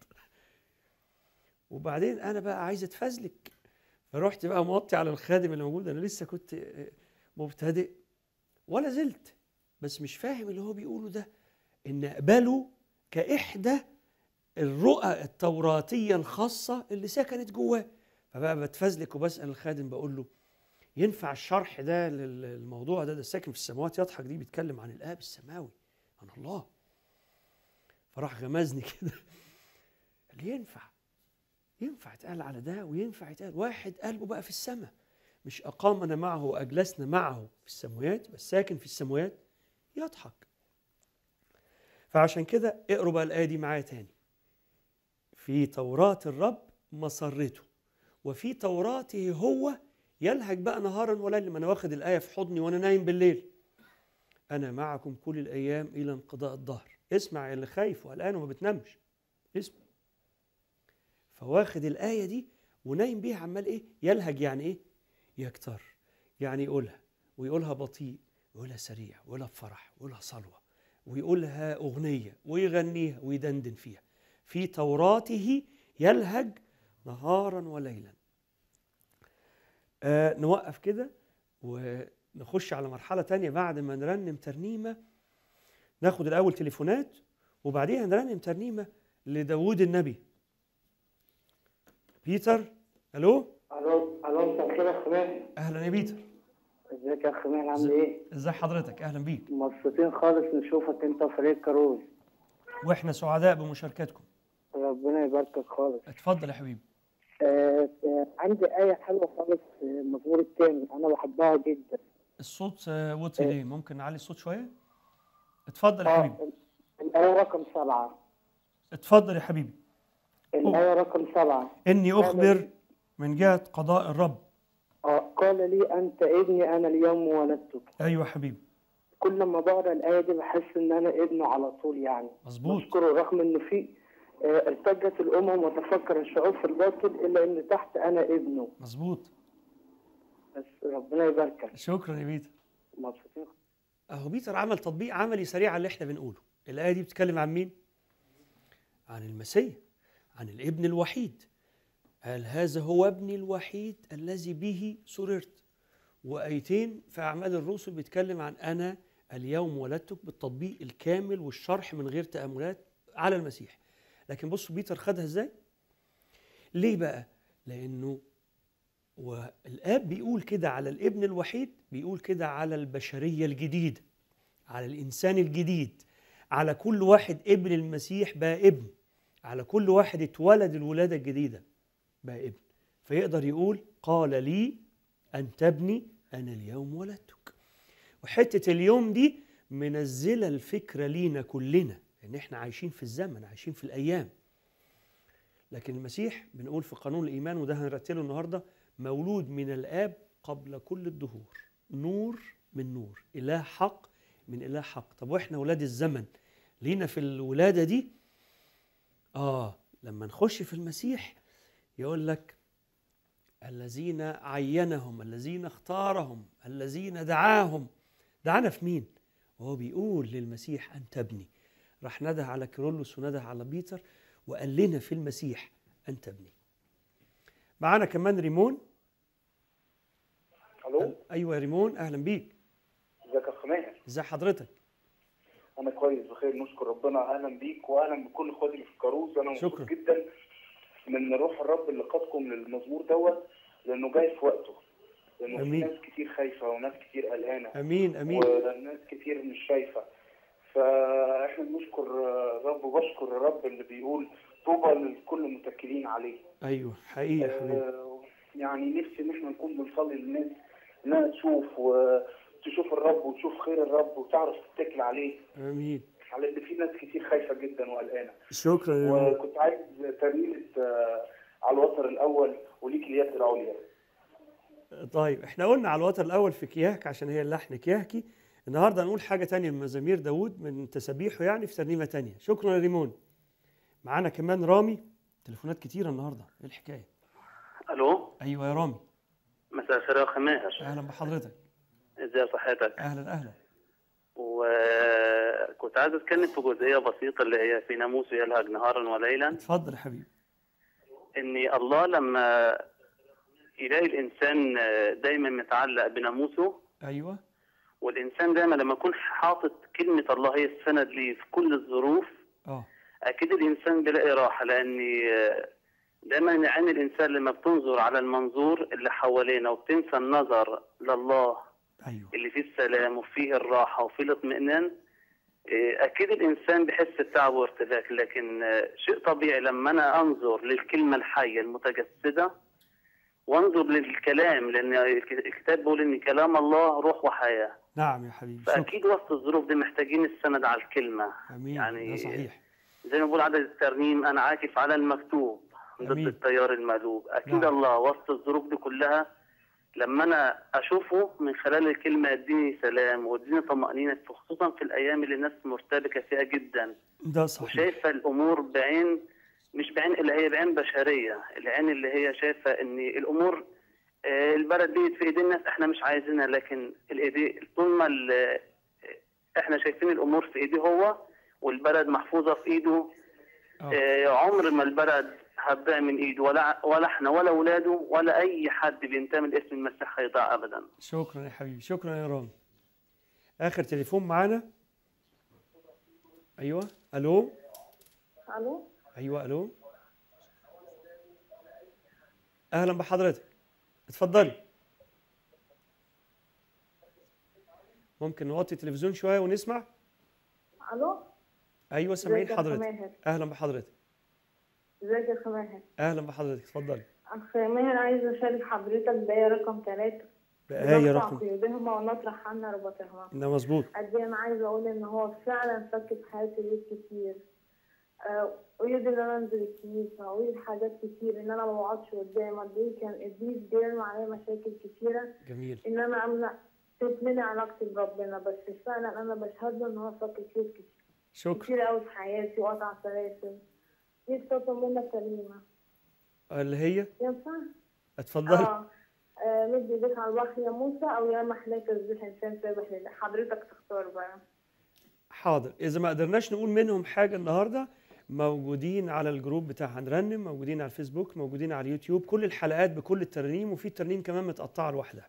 S1: وبعدين انا بقى عايز اتفزلك فرحت بقى موطي على الخادم اللي موجود انا لسه كنت آه، مبتدئ ولا زلت بس مش فاهم اللي هو بيقوله ده ان اقبله كاحدى الرؤى التوراتيه الخاصه اللي سكنت جواه فبقى بتفزلك وبسال الخادم بقول له ينفع الشرح ده لل- للموضوع ده ده الساكن في السماوات يضحك دي بيتكلم عن الاب السماوي عن الله فراح غمزني كده قال لي ينفع ينفع يتقال على ده وينفع يتقال واحد قلبه بقى في السماء مش أقامنا معه وأجلسنا معه في السماوات بس ساكن في السماوات يضحك فعشان كده اقروا بقى الآية دي معايا تاني في توراة الرب مسرته وفي توراته هو يلهج بقى نهارا وليلا ما انا واخد الآية في حضني وانا نايم بالليل أنا معكم كل الأيام إلى انقضاء الظهر اسمع يا اللي خايف وقلقان وما بتنامش اسمع فواخد الآية دي ونايم بيها عمال إيه يلهج يعني إيه يكتر يعني يقولها ويقولها بطيء ويقولها سريع ويقولها بفرح ويقولها صلوة ويقولها أغنية ويغنيها ويدندن فيها في توراته يلهج نهارا وليلا آه نوقف كده ونخش على مرحله تانية بعد ما نرنم ترنيمه ناخد الاول تليفونات وبعديها نرنم ترنيمه لداوود النبي بيتر الو
S4: الو الو مساء الخير يا خميس
S1: اهلا يا بيتر
S4: ازيك يا خميس عامل ايه؟
S1: ازي حضرتك اهلا بيك
S4: مبسوطين خالص نشوفك انت وفريق كاروز
S1: واحنا سعداء بمشاركتكم
S4: ربنا يباركك خالص
S1: اتفضل يا حبيبي
S4: آه آه عندي آية حلوة خالص في المزمور الثاني أنا بحبها جدا
S1: الصوت آه، وطي ليه ممكن نعلي الصوت شويه اتفضل يا حبيبي
S4: آه الآية رقم سبعة
S1: اتفضل يا حبيبي
S4: الآية رقم سبعة
S1: اني اخبر من جهه قضاء الرب
S4: آه قال لي أنت ابني أنا اليوم ولدتك
S1: ايوه يا حبيبي
S4: كل ما بقرا الآية دي بحس إن أنا ابنه على طول يعني
S1: مظبوط
S4: بشكره رغم إنه في آه، ارتجت الأمم وتفكر الشعوب في الباطل إلا إن تحت أنا ابنه
S1: مظبوط
S4: بس ربنا يباركك
S1: شكرا يا بيتر
S4: مبسوطين
S1: اهو بيتر عمل تطبيق عملي سريع على اللي احنا بنقوله الايه دي بتتكلم عن مين عن المسيح عن الابن الوحيد قال هذا هو ابني الوحيد الذي به سررت وايتين في اعمال الرسل بيتكلم عن انا اليوم ولدتك بالتطبيق الكامل والشرح من غير تاملات على المسيح لكن بصوا بيتر خدها ازاي ليه بقى لانه والاب بيقول كده على الابن الوحيد بيقول كده على البشريه الجديده على الانسان الجديد على كل واحد ابن المسيح بقى ابن على كل واحد اتولد الولاده الجديده بقى ابن فيقدر يقول قال لي انت ابني انا اليوم ولدتك وحته اليوم دي منزله الفكره لينا كلنا ان احنا عايشين في الزمن عايشين في الايام لكن المسيح بنقول في قانون الايمان وده هنرتله النهارده مولود من الاب قبل كل الدهور نور من نور اله حق من اله حق طب واحنا ولاد الزمن لينا في الولاده دي اه لما نخش في المسيح يقول لك الذين عينهم الذين اختارهم الذين دعاهم دعانا في مين وهو بيقول للمسيح انت ابني راح نده على كيرلس ونده على بيتر وقال لنا في المسيح انت ابني معانا كمان ريمون
S5: الو
S1: ايوه يا ريمون اهلا بيك
S5: ازيك يا خميس
S1: ازي حضرتك
S5: انا كويس بخير نشكر ربنا اهلا بيك واهلا بكل اخواتي اللي في الكاروز انا مبسوط
S1: شكرا.
S5: جدا من روح الرب اللي قادكم للمزمور دوت لانه جاي في وقته لانه في
S1: أمين.
S5: ناس كتير خايفه وناس كتير قلقانه
S1: امين امين
S5: وناس كتير مش شايفه فاحنا بنشكر الرب وبشكر الرب اللي بيقول طوبى للكل متكلين عليه
S1: ايوه حقيقي يا حبيبي
S5: آه، يعني نفسي ان احنا نكون بنصلي للناس انها تشوف وتشوف الرب وتشوف خير الرب وتعرف تتكل عليه
S1: امين
S5: على ان في ناس كتير خايفه جدا وقلقانه
S1: شكرا يا ريمون
S5: وكنت عايز ترنيمه آه، على الوتر الاول وليك اليد العليا
S1: طيب احنا قلنا على الوتر الاول في كياك عشان هي اللحن كياكي النهارده هنقول حاجه تانية من مزامير داوود من تسابيحه يعني في ترنيمه تانية شكرا يا ريمون معانا كمان رامي تليفونات كتيره النهارده ايه الحكايه
S6: الو
S1: ايوه يا رامي
S6: مساء الخير يا خميس
S1: اهلا بحضرتك
S6: ازي صحتك
S1: اهلا اهلا
S6: وكنت عايز اتكلم في جزئيه بسيطه اللي هي في ناموسه يلهج نهارا وليلا
S1: اتفضل يا حبيبي
S6: ان الله لما يلاقي الانسان دايما متعلق بناموسه
S1: ايوه
S6: والانسان دايما لما يكون حاطط كلمه الله هي السند ليه في كل الظروف
S1: اه
S6: اكيد الانسان بيلاقي راحه لان دايما عين الانسان لما بتنظر على المنظور اللي حوالينا وبتنسى النظر لله
S1: ايوه
S6: اللي فيه السلام وفيه الراحة وفيه الاطمئنان إيه، أكيد الإنسان بيحس بتعب وارتباك لكن آه، شيء طبيعي لما أنا أنظر للكلمة الحية المتجسدة وأنظر للكلام لأن الكتاب بيقول إن كلام الله روح وحياة
S1: نعم يا حبيبي شكرا
S6: فأكيد وسط الظروف دي محتاجين السند على الكلمة
S1: امين
S6: يعني
S1: ده صحيح
S6: زي ما بيقول عدد الترنيم أنا عاكف على المكتوب ضد
S1: أمين.
S6: التيار المقلوب أكيد
S1: نعم.
S6: الله وسط الظروف دي كلها لما أنا أشوفه من خلال الكلمة يديني سلام ويديني طمأنينة خصوصا في الأيام اللي الناس مرتبكة فيها جدا
S1: ده صحيح
S6: وشايفة الأمور بعين مش بعين اللي هي بعين بشرية العين اللي هي شايفة إن الأمور آه، البلد دي في ايدين الناس احنا مش عايزينها لكن الايدي طول ما ال- احنا شايفين الامور في ايديه هو والبلد محفوظه في ايده
S1: آه.
S6: آه، عمر ما البلد هتضيع من ايده ولا ولا احنا ولا اولاده ولا اي حد بينتمي لاسم المسيح هيضيع ابدا
S1: شكرا يا حبيبي شكرا يا رامي اخر تليفون معانا ايوه الو
S7: الو
S1: ايوه الو اهلا بحضرتك اتفضلي ممكن نوطي التلفزيون شويه ونسمع
S7: الو
S1: ايوه سامعين
S7: ازيك يا
S1: حضرتك
S7: ماهر
S1: اهلا بحضرتك
S7: ازيك يا أخ ماهر
S1: اهلا بحضرتك اتفضلي
S7: اخ ماهر عايز اشارك حضرتك بآية رقم ثلاثة
S1: بآية رقم
S7: قيودهما ونطرح عنا رباطهما
S1: ده مظبوط
S7: قد ايه انا عايزه اقول ان هو فعلا فك في حياتي بيوت كتير آه، اريد ان انا انزل الكنيسه اريد حاجات كتير ان انا ما بقعدش قدام قد ايه كان ابليس بيرمي عليا مشاكل كتيره
S1: جميل
S7: ان انا امنع تتمنع علاقتي بربنا بس فعلا انا بشهد له ان هو فك كيوت كتير
S1: شكرا
S7: كتير قوي في حياتي وقطع سلاسل دي صوت منك كلمه
S1: اللي هي
S7: ينفع؟
S1: اتفضلي
S7: اه آه، مد ايديك على البحر يا موسى او يا محلاك الزيح انسان سابح لله حضرتك تختار بقى
S1: حاضر اذا ما قدرناش نقول منهم حاجه النهارده موجودين على الجروب بتاع هنرنم موجودين على الفيسبوك موجودين على اليوتيوب كل الحلقات بكل الترانيم وفي ترنيم كمان متقطعه لوحدها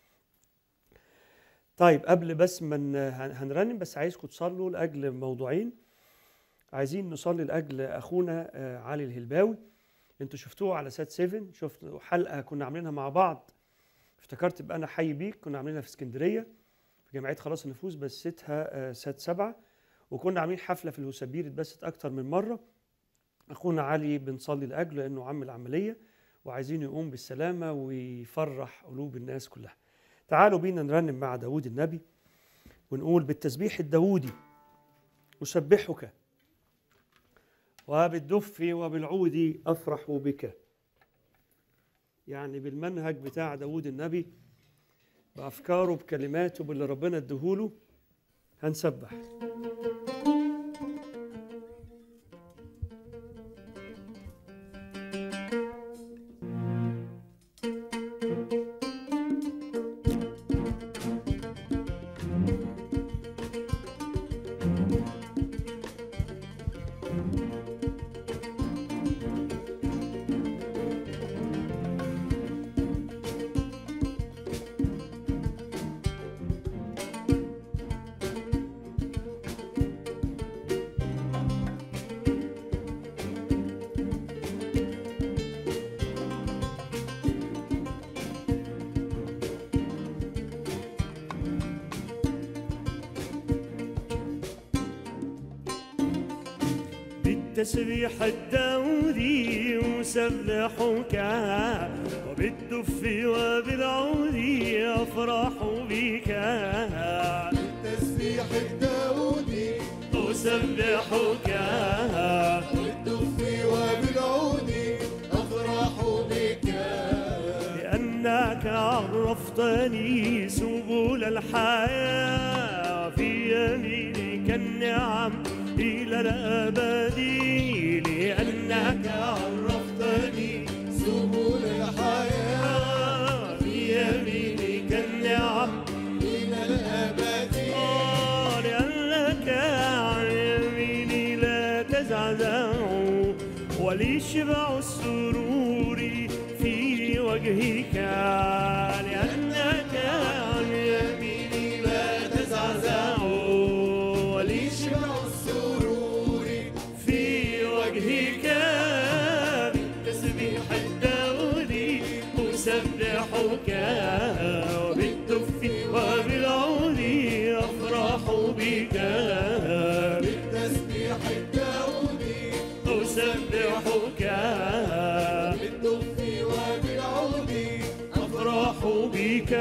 S1: طيب قبل بس ما ن- هن- هنرنم بس عايزكم تصلوا لاجل موضوعين عايزين نصلي لاجل اخونا آه، علي الهلباوي انتوا شفتوه على سات 7 شفتوا حلقه كنا عاملينها مع بعض افتكرت بقى انا حي بيك كنا عاملينها في اسكندريه في جمعيه خلاص النفوس بثتها آه، سات سبعة وكنا عاملين حفله في الوسابير اتبثت اكتر من مره اخونا علي بنصلي لاجله لانه عم العمليه وعايزين يقوم بالسلامه ويفرح قلوب الناس كلها تعالوا بينا نرنم مع داود النبي ونقول بالتسبيح الداودي أسبحك وبالدف وبالعود أفرح بك يعني بالمنهج بتاع داود النبي بأفكاره بكلماته باللي ربنا ادهوله هنسبح
S3: بالتسبيح الداودي أسبحك وبالدف وبالعود أفرح بك
S2: التسبيح الداودي
S3: أسبحك
S2: بالدف وبالعود أفرح بك
S3: لأنك عرفتني سبل الحياة في يمينك النعم إلى الأبد لأنك عرفتني
S2: سبل الحياة
S3: في يمينك النعم
S2: إلى الأبد
S3: آه، لأنك عن يميني لا تزعزع وليشبع السرور في وجهك لأنك عن يميني لا تزعزع وليشبع
S2: السرور
S3: في وجهك بالتسبيح الداودي أسبحك وبالدف وبالعود أفرح بك
S2: بالتسبيح الداودي
S3: أسبحك
S2: بالدف وبالعود
S3: أفرح بك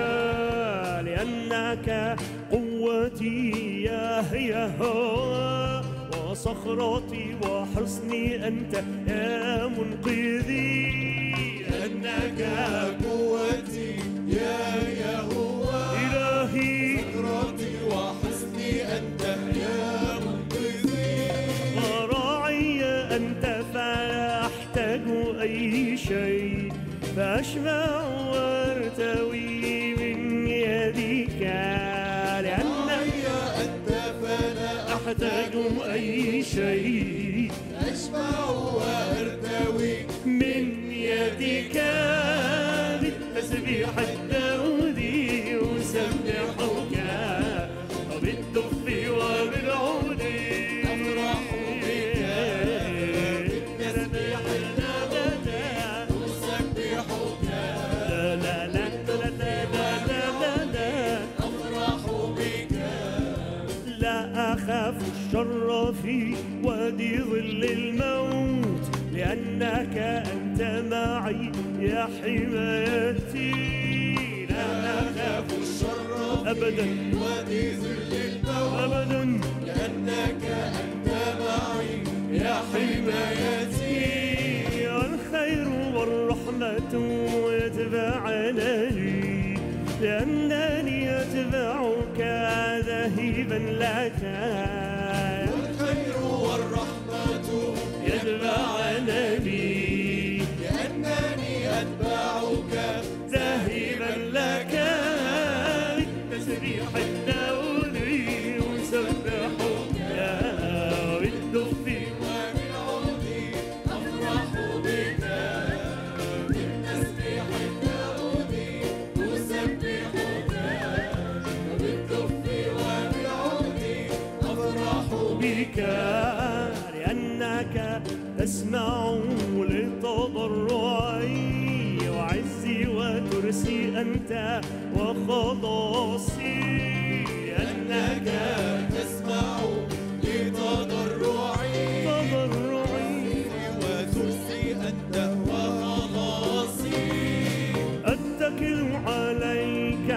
S3: لأنك قوتي يا يهوى وصخرتي وحصني أنت يا منقذي لأنك
S2: قوتي يا يهوى
S3: إلهي
S2: ذكرتي وحسني أنت يا منقذي
S3: وراعي أنت فلا أحتاج أي شيء فأشبع وارتوي من يدك لأنك
S2: يا أنت فلا
S3: أحتاج أي شيء
S2: أشبع وأرتوي
S3: الشر في وادي ظل الموت لأنك أنت معي يا حمايتي لا أخاف
S2: الشر
S3: أبدا
S2: وادي ظل الموت
S3: أبدا
S2: لأنك أنت معي يا حمايتي
S3: الخير والرحمة يتبعنني لأنني أتبعك ذاهبا لك
S2: الخير والرحمة
S3: يتبعنني
S2: لأنني أتبعك
S3: ذاهبا لك بالتسبيح الدولي أسبحك بالدف
S2: وبالعود أفرح بك بالتسبيح الداود أسبحك بالدف وبالعود أفرح
S3: بك لأنك تسمع لتضرعي وعزي وترسي أنت وخلاصي لأنك
S2: تسمع لتضرعي
S3: تضرعي
S2: وترسي أنت وخلاصي
S3: أتكل عليك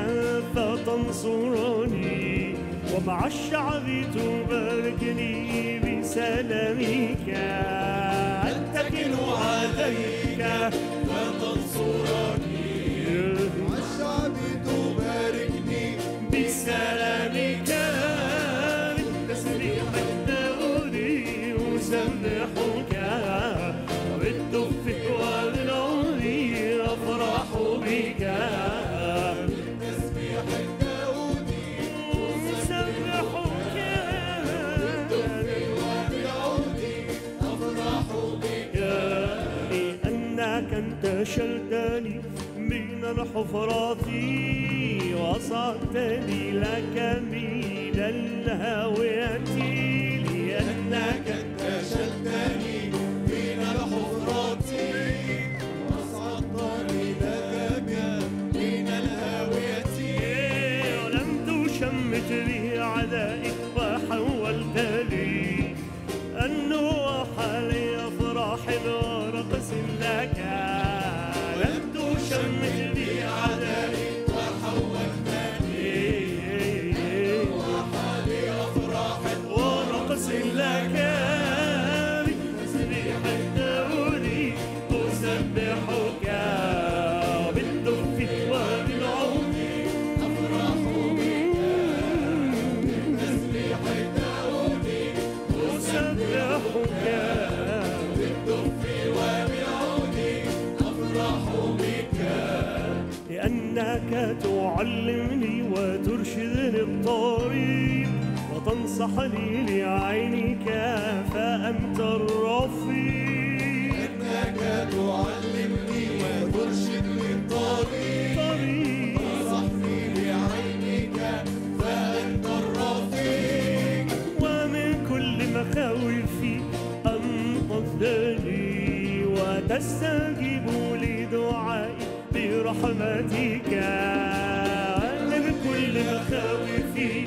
S3: فتنصرني ومع الشعب تباركني بسلامك أتكل عليك
S2: وتنصرني والشعب تباركني
S3: بسلامك بالتسبيح الداودي أسبحك وبالدف وبالعود أفرح بك
S2: تسبيح الداودي
S3: أسبحك
S2: وبالعود أفرح بك
S3: لأنك انتشلتني من الحفرات وصعدتني لك من الهاوية لأنك
S2: انتشلتني من الحفرات وصعدتني لك من الهاوية
S3: ولم تشمت لي أعدائي وحولتني النوح لأفراح ورقص لك لم تشمت لي أعدائي وحولتني ورقص لك بتسبيح الداودي أسبحك بالدف وبالعود
S2: تسبيح الداودي
S3: أسبحك
S2: بالدف وبالعود أفرح بك
S3: لأنك تعلمني وترشدني الطريق وتنصحني لعينك فأنت الرفيق
S2: إنك تعلمني وترشدني الطريق
S3: طريق
S2: صحفي بعينك فأنت الرفيق
S3: ومن كل مخاوفي أنقذني وتستجيب لدعائي برحمتك من كل مخاوفي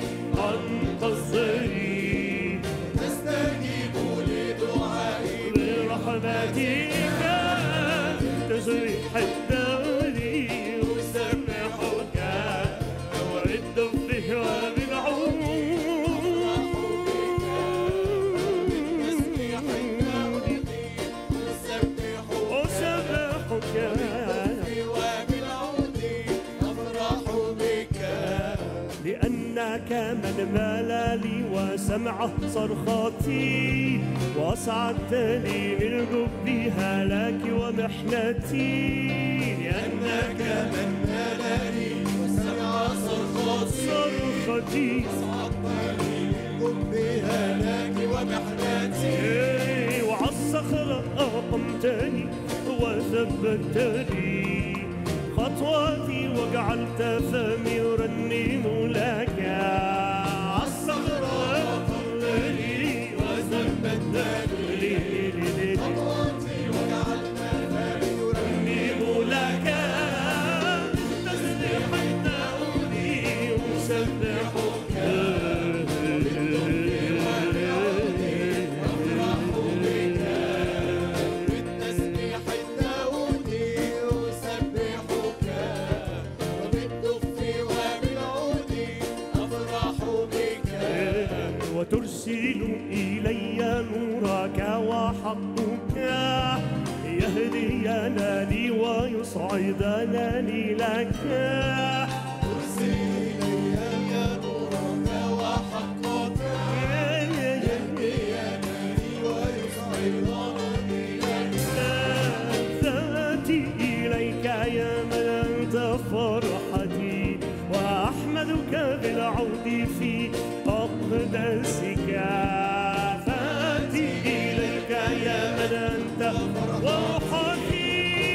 S3: أنقذني
S2: تستجيب لدعائي
S3: برحمتك تسبيح الدوري أسبحك والدف
S2: تسبيح
S3: وبالعود
S2: الداودي أسبح
S3: أسبحك
S2: وبالعود أفرح بك
S3: لأنك من مال لي وسمع صرخاتي وأسعدتني من جب هلاك ومحنتي لأنك
S2: من ملاني وسمع صرخاتي
S3: صرختي
S2: عطني حب هلاك ومحنتي
S3: إيه، وعلى الصخرة أقمتني وثبتني خطواتي وجعلت فمي يرنم لك على الصخرة أقمتني وثبتني
S2: خطواتي وجعلت فمي يرنم
S3: يرنم لك تسبيح الداودي أسبحك حقك يهدينا لي ويصعدنا لي لك
S2: ارسل الي يا نورك وحقك يهدينني ويصعدني لك
S3: ذاتي إليك يا من أنت فرحتي وأحمدك بالعود في أقدسك فاتي إليك يا من أنت روحتي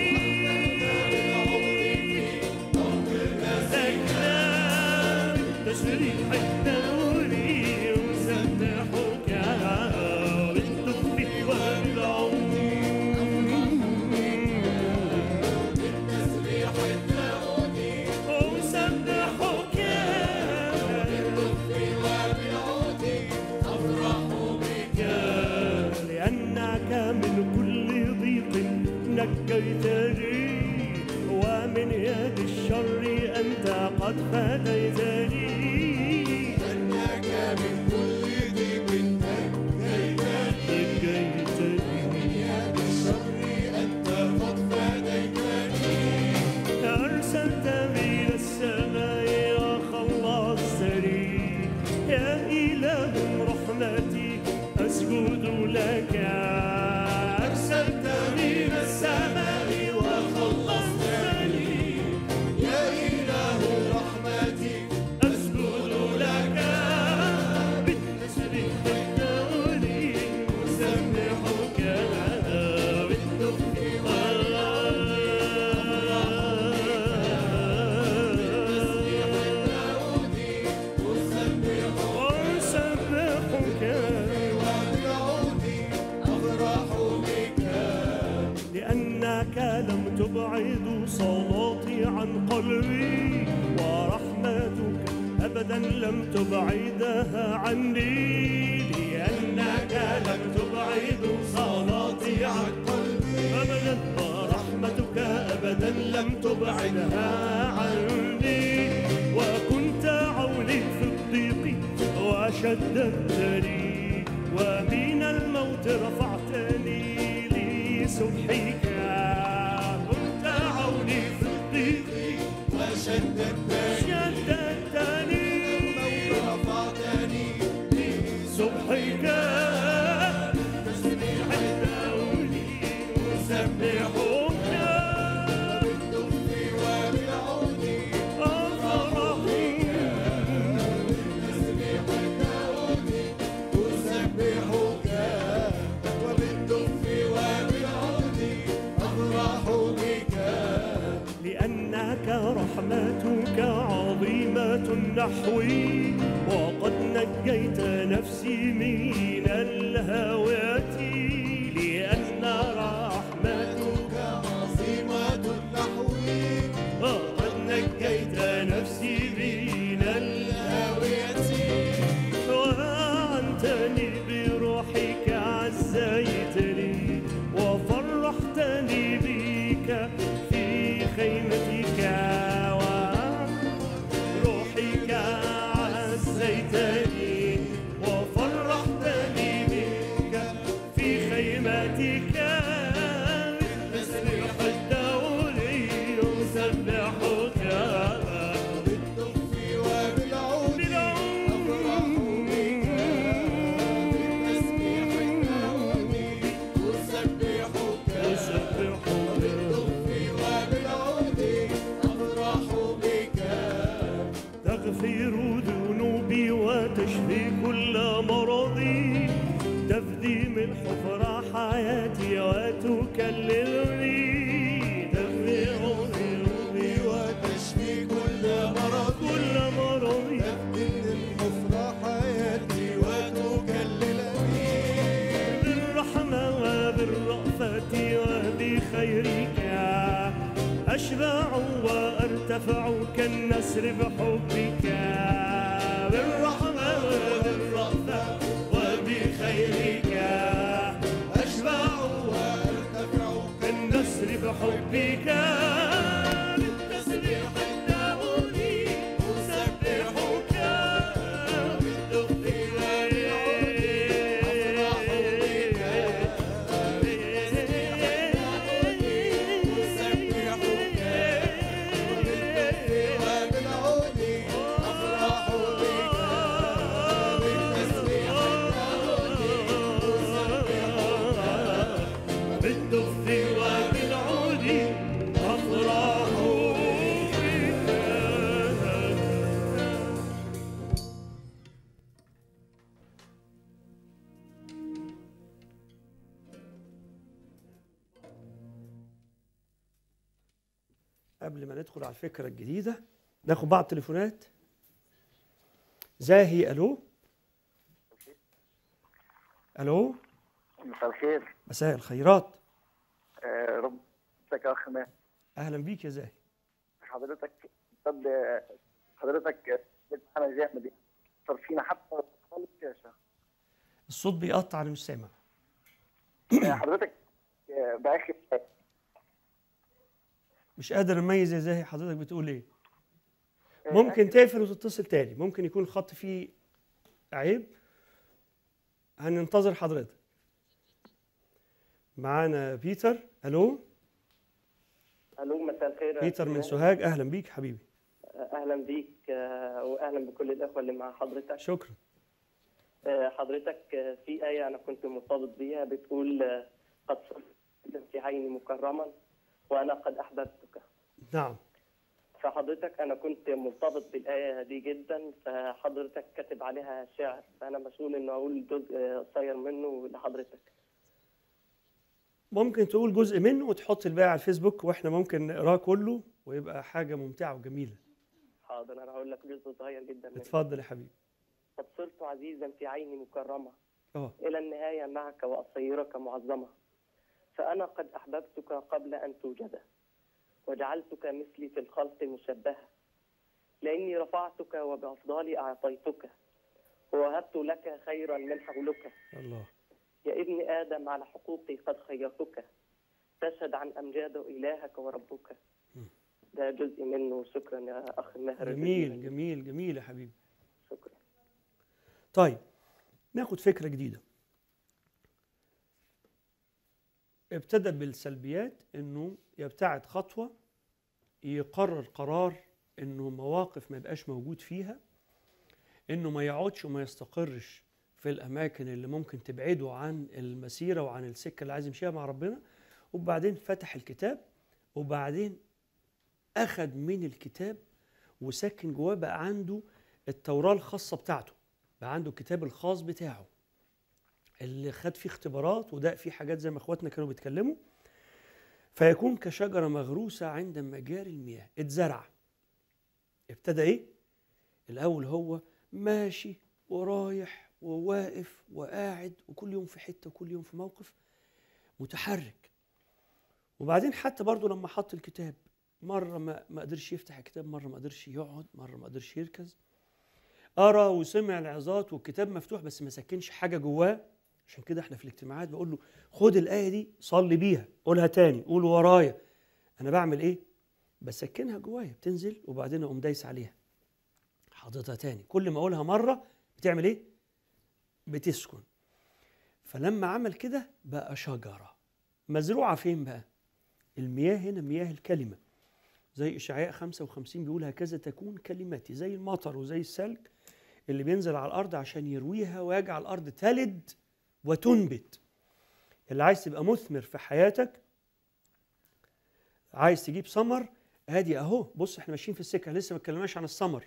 S3: تشريح الدور يسبحك بالدف والعود أسبحك لأنك من كل ضيق نجيتني ومن يد الشر أنت قد فديتني
S2: انك من كل ضيق
S3: نجيتني
S2: بالشر انت قد فديتني
S3: أرسلت من السماء وخلصتني يا إله رحمتي أسجد لك أرسلت من السماء وخلصتني
S2: يا اله رحمتي
S3: أسجد لك بالتسبيح الدولي أسبحك بالدف وأسبحك
S2: وبعودي افرح بك
S3: لأنك لم تبعد صلاتي عن قلبي ورحمتك أبدا لم تبعدها عني لأنك لم تبعد صلاتي عن قلبي أبدا ورحمتك أبدا لم تبعدها عني وكنت عوني في الضيق وشددتني ومن الموت رفعتني لسبحك كنت عوني في الضيق
S2: وشددتني
S3: شددتني
S2: رفعتني
S3: سبحك تسبيح الدولي أسبحك
S2: بالدف وبالعود
S3: أفرح
S2: أسبحك وبالدف وبالعود أفرح بك
S3: لأنك رحمتك عظيمة نحوي وقد نجيت نفسي من الهوات لأن رحمتك
S2: عظيمة نحوي
S3: وقد نجيت نفسي من الهوات وأعنتني بروحك عزيتني وفرحتني بك في خيمتك وروحك عزيتني وفرحتني بك في خيمتك بالتسبيح الدولي يسبحك
S2: بالدف وبالعود أفرح بك بالتسبيح الدولي أسبحك بالدف وبالعود أفرح بك
S3: تغفر ذنوبي وتشفي كل مرضي تفدي من حفرة حياتي وتكللني تغفر ذنوبي
S2: وتشفي كل مرض
S3: وكل مرضي
S2: تبدل الحفرة حياتي وتكللني
S3: بالرحمة وبالرأفة وبخيرك أشبع وأرتفع كالنسر بحبك بالرحمة وبالرأفة وبخيرك أشبع
S2: وارتفع
S3: كالنسر بحبك بالتسبيح الداودي أسبحك بالدف بالدف وبالعود أفراح بك
S1: قبل ما ندخل على الفكرة الجديدة ناخد بعض التليفونات زاهي ألو ألو
S8: مساء الخير
S1: مساء الخيرات
S8: آه، رب ازيك يا اخ ماهر
S1: أهلا بيك يا زاهي
S8: حضرتك طب آه، حضرتك بت- انا جامد يعني. صار فينا حتى خالص الشاشه
S1: الصوت بيقطع أنا مش سامع
S8: آه، حضرتك آه، باخر
S1: مش قادر أميز يا زاهي حضرتك بتقول إيه
S8: آه،
S1: ممكن تقفل وتتصل تاني ممكن يكون الخط فيه عيب هننتظر حضرتك معانا بيتر ألو
S9: الو مساء الخير يا
S1: بيتر من
S9: أستاذ.
S1: سوهاج أهلا بيك حبيبي
S9: اهلا بيك آه، واهلا بكل الاخوه اللي مع حضرتك
S1: شكرا
S9: آه، حضرتك آه، في ايه انا كنت مرتبط بيها بتقول آه، قد صرت في عيني مكرما وانا قد احببتك
S1: نعم
S9: فحضرتك انا كنت مرتبط بالايه دي جدا فحضرتك كاتب عليها شعر فانا مسؤول انه اقول جزء آه، قصير منه لحضرتك
S1: ممكن تقول جزء منه وتحط الباقي على الفيسبوك واحنا ممكن نقراه كله ويبقى حاجة ممتعة وجميلة
S9: حاضر انا هقول لك جزء صغير جدا منه
S1: اتفضل يا حبيبي
S9: قد صرت عزيزا في عيني مكرمه
S1: اه
S9: إلى النهاية معك وأصيرك معظمة فأنا قد أحببتك قبل أن توجد وجعلتك مثلي في الخلق مشبهة لأني رفعتك وبأفضالي أعطيتك ووهبت لك خيرا من حولك
S1: الله
S9: يا ابن آدم على حقوقي قد خيرتك تشهد عن أمجاد إلهك وربك ده جزء منه شكرا يا أخ ماهر
S1: جميل جميل جميل يا حبيبي
S9: شكرا
S1: طيب ناخد فكرة جديدة ابتدى بالسلبيات انه يبتعد خطوة يقرر قرار انه مواقف ما يبقاش موجود فيها انه ما يقعدش وما يستقرش في الاماكن اللي ممكن تبعده عن المسيرة وعن السكة اللي عايز يمشيها مع ربنا وبعدين فتح الكتاب وبعدين اخد من الكتاب وسكن جواه بقى عنده التوراة الخاصة بتاعته بقى عنده الكتاب الخاص بتاعه اللي خد فيه اختبارات وده فيه حاجات زي ما اخواتنا كانوا بيتكلموا فيكون كشجرة مغروسة عند مجاري المياه اتزرع ابتدى ايه الاول هو ماشي ورايح وواقف وقاعد وكل يوم في حتة وكل يوم في موقف متحرك وبعدين حتى برضه لما حط الكتاب مرة ما ما قدرش يفتح الكتاب مرة ما قدرش يقعد مرة ما قدرش يركز قرا وسمع العظات والكتاب مفتوح بس ما سكنش حاجه جواه عشان كده احنا في الاجتماعات بقول له خد الايه دي صلي بيها قولها تاني قول ورايا انا بعمل ايه بسكنها جوايا بتنزل وبعدين اقوم دايس عليها حاططها تاني كل ما اقولها مره بتعمل ايه بتسكن فلما عمل كده بقى شجره مزروعه فين بقى المياه هنا مياه الكلمه زي اشعياء 55 بيقول هكذا تكون كلماتي زي المطر وزي الثلج اللي بينزل على الارض عشان يرويها ويجعل الارض تلد وتنبت اللي عايز تبقى مثمر في حياتك عايز تجيب ثمر ادي اهو بص احنا ماشيين في السكه لسه ما اتكلمناش عن الثمر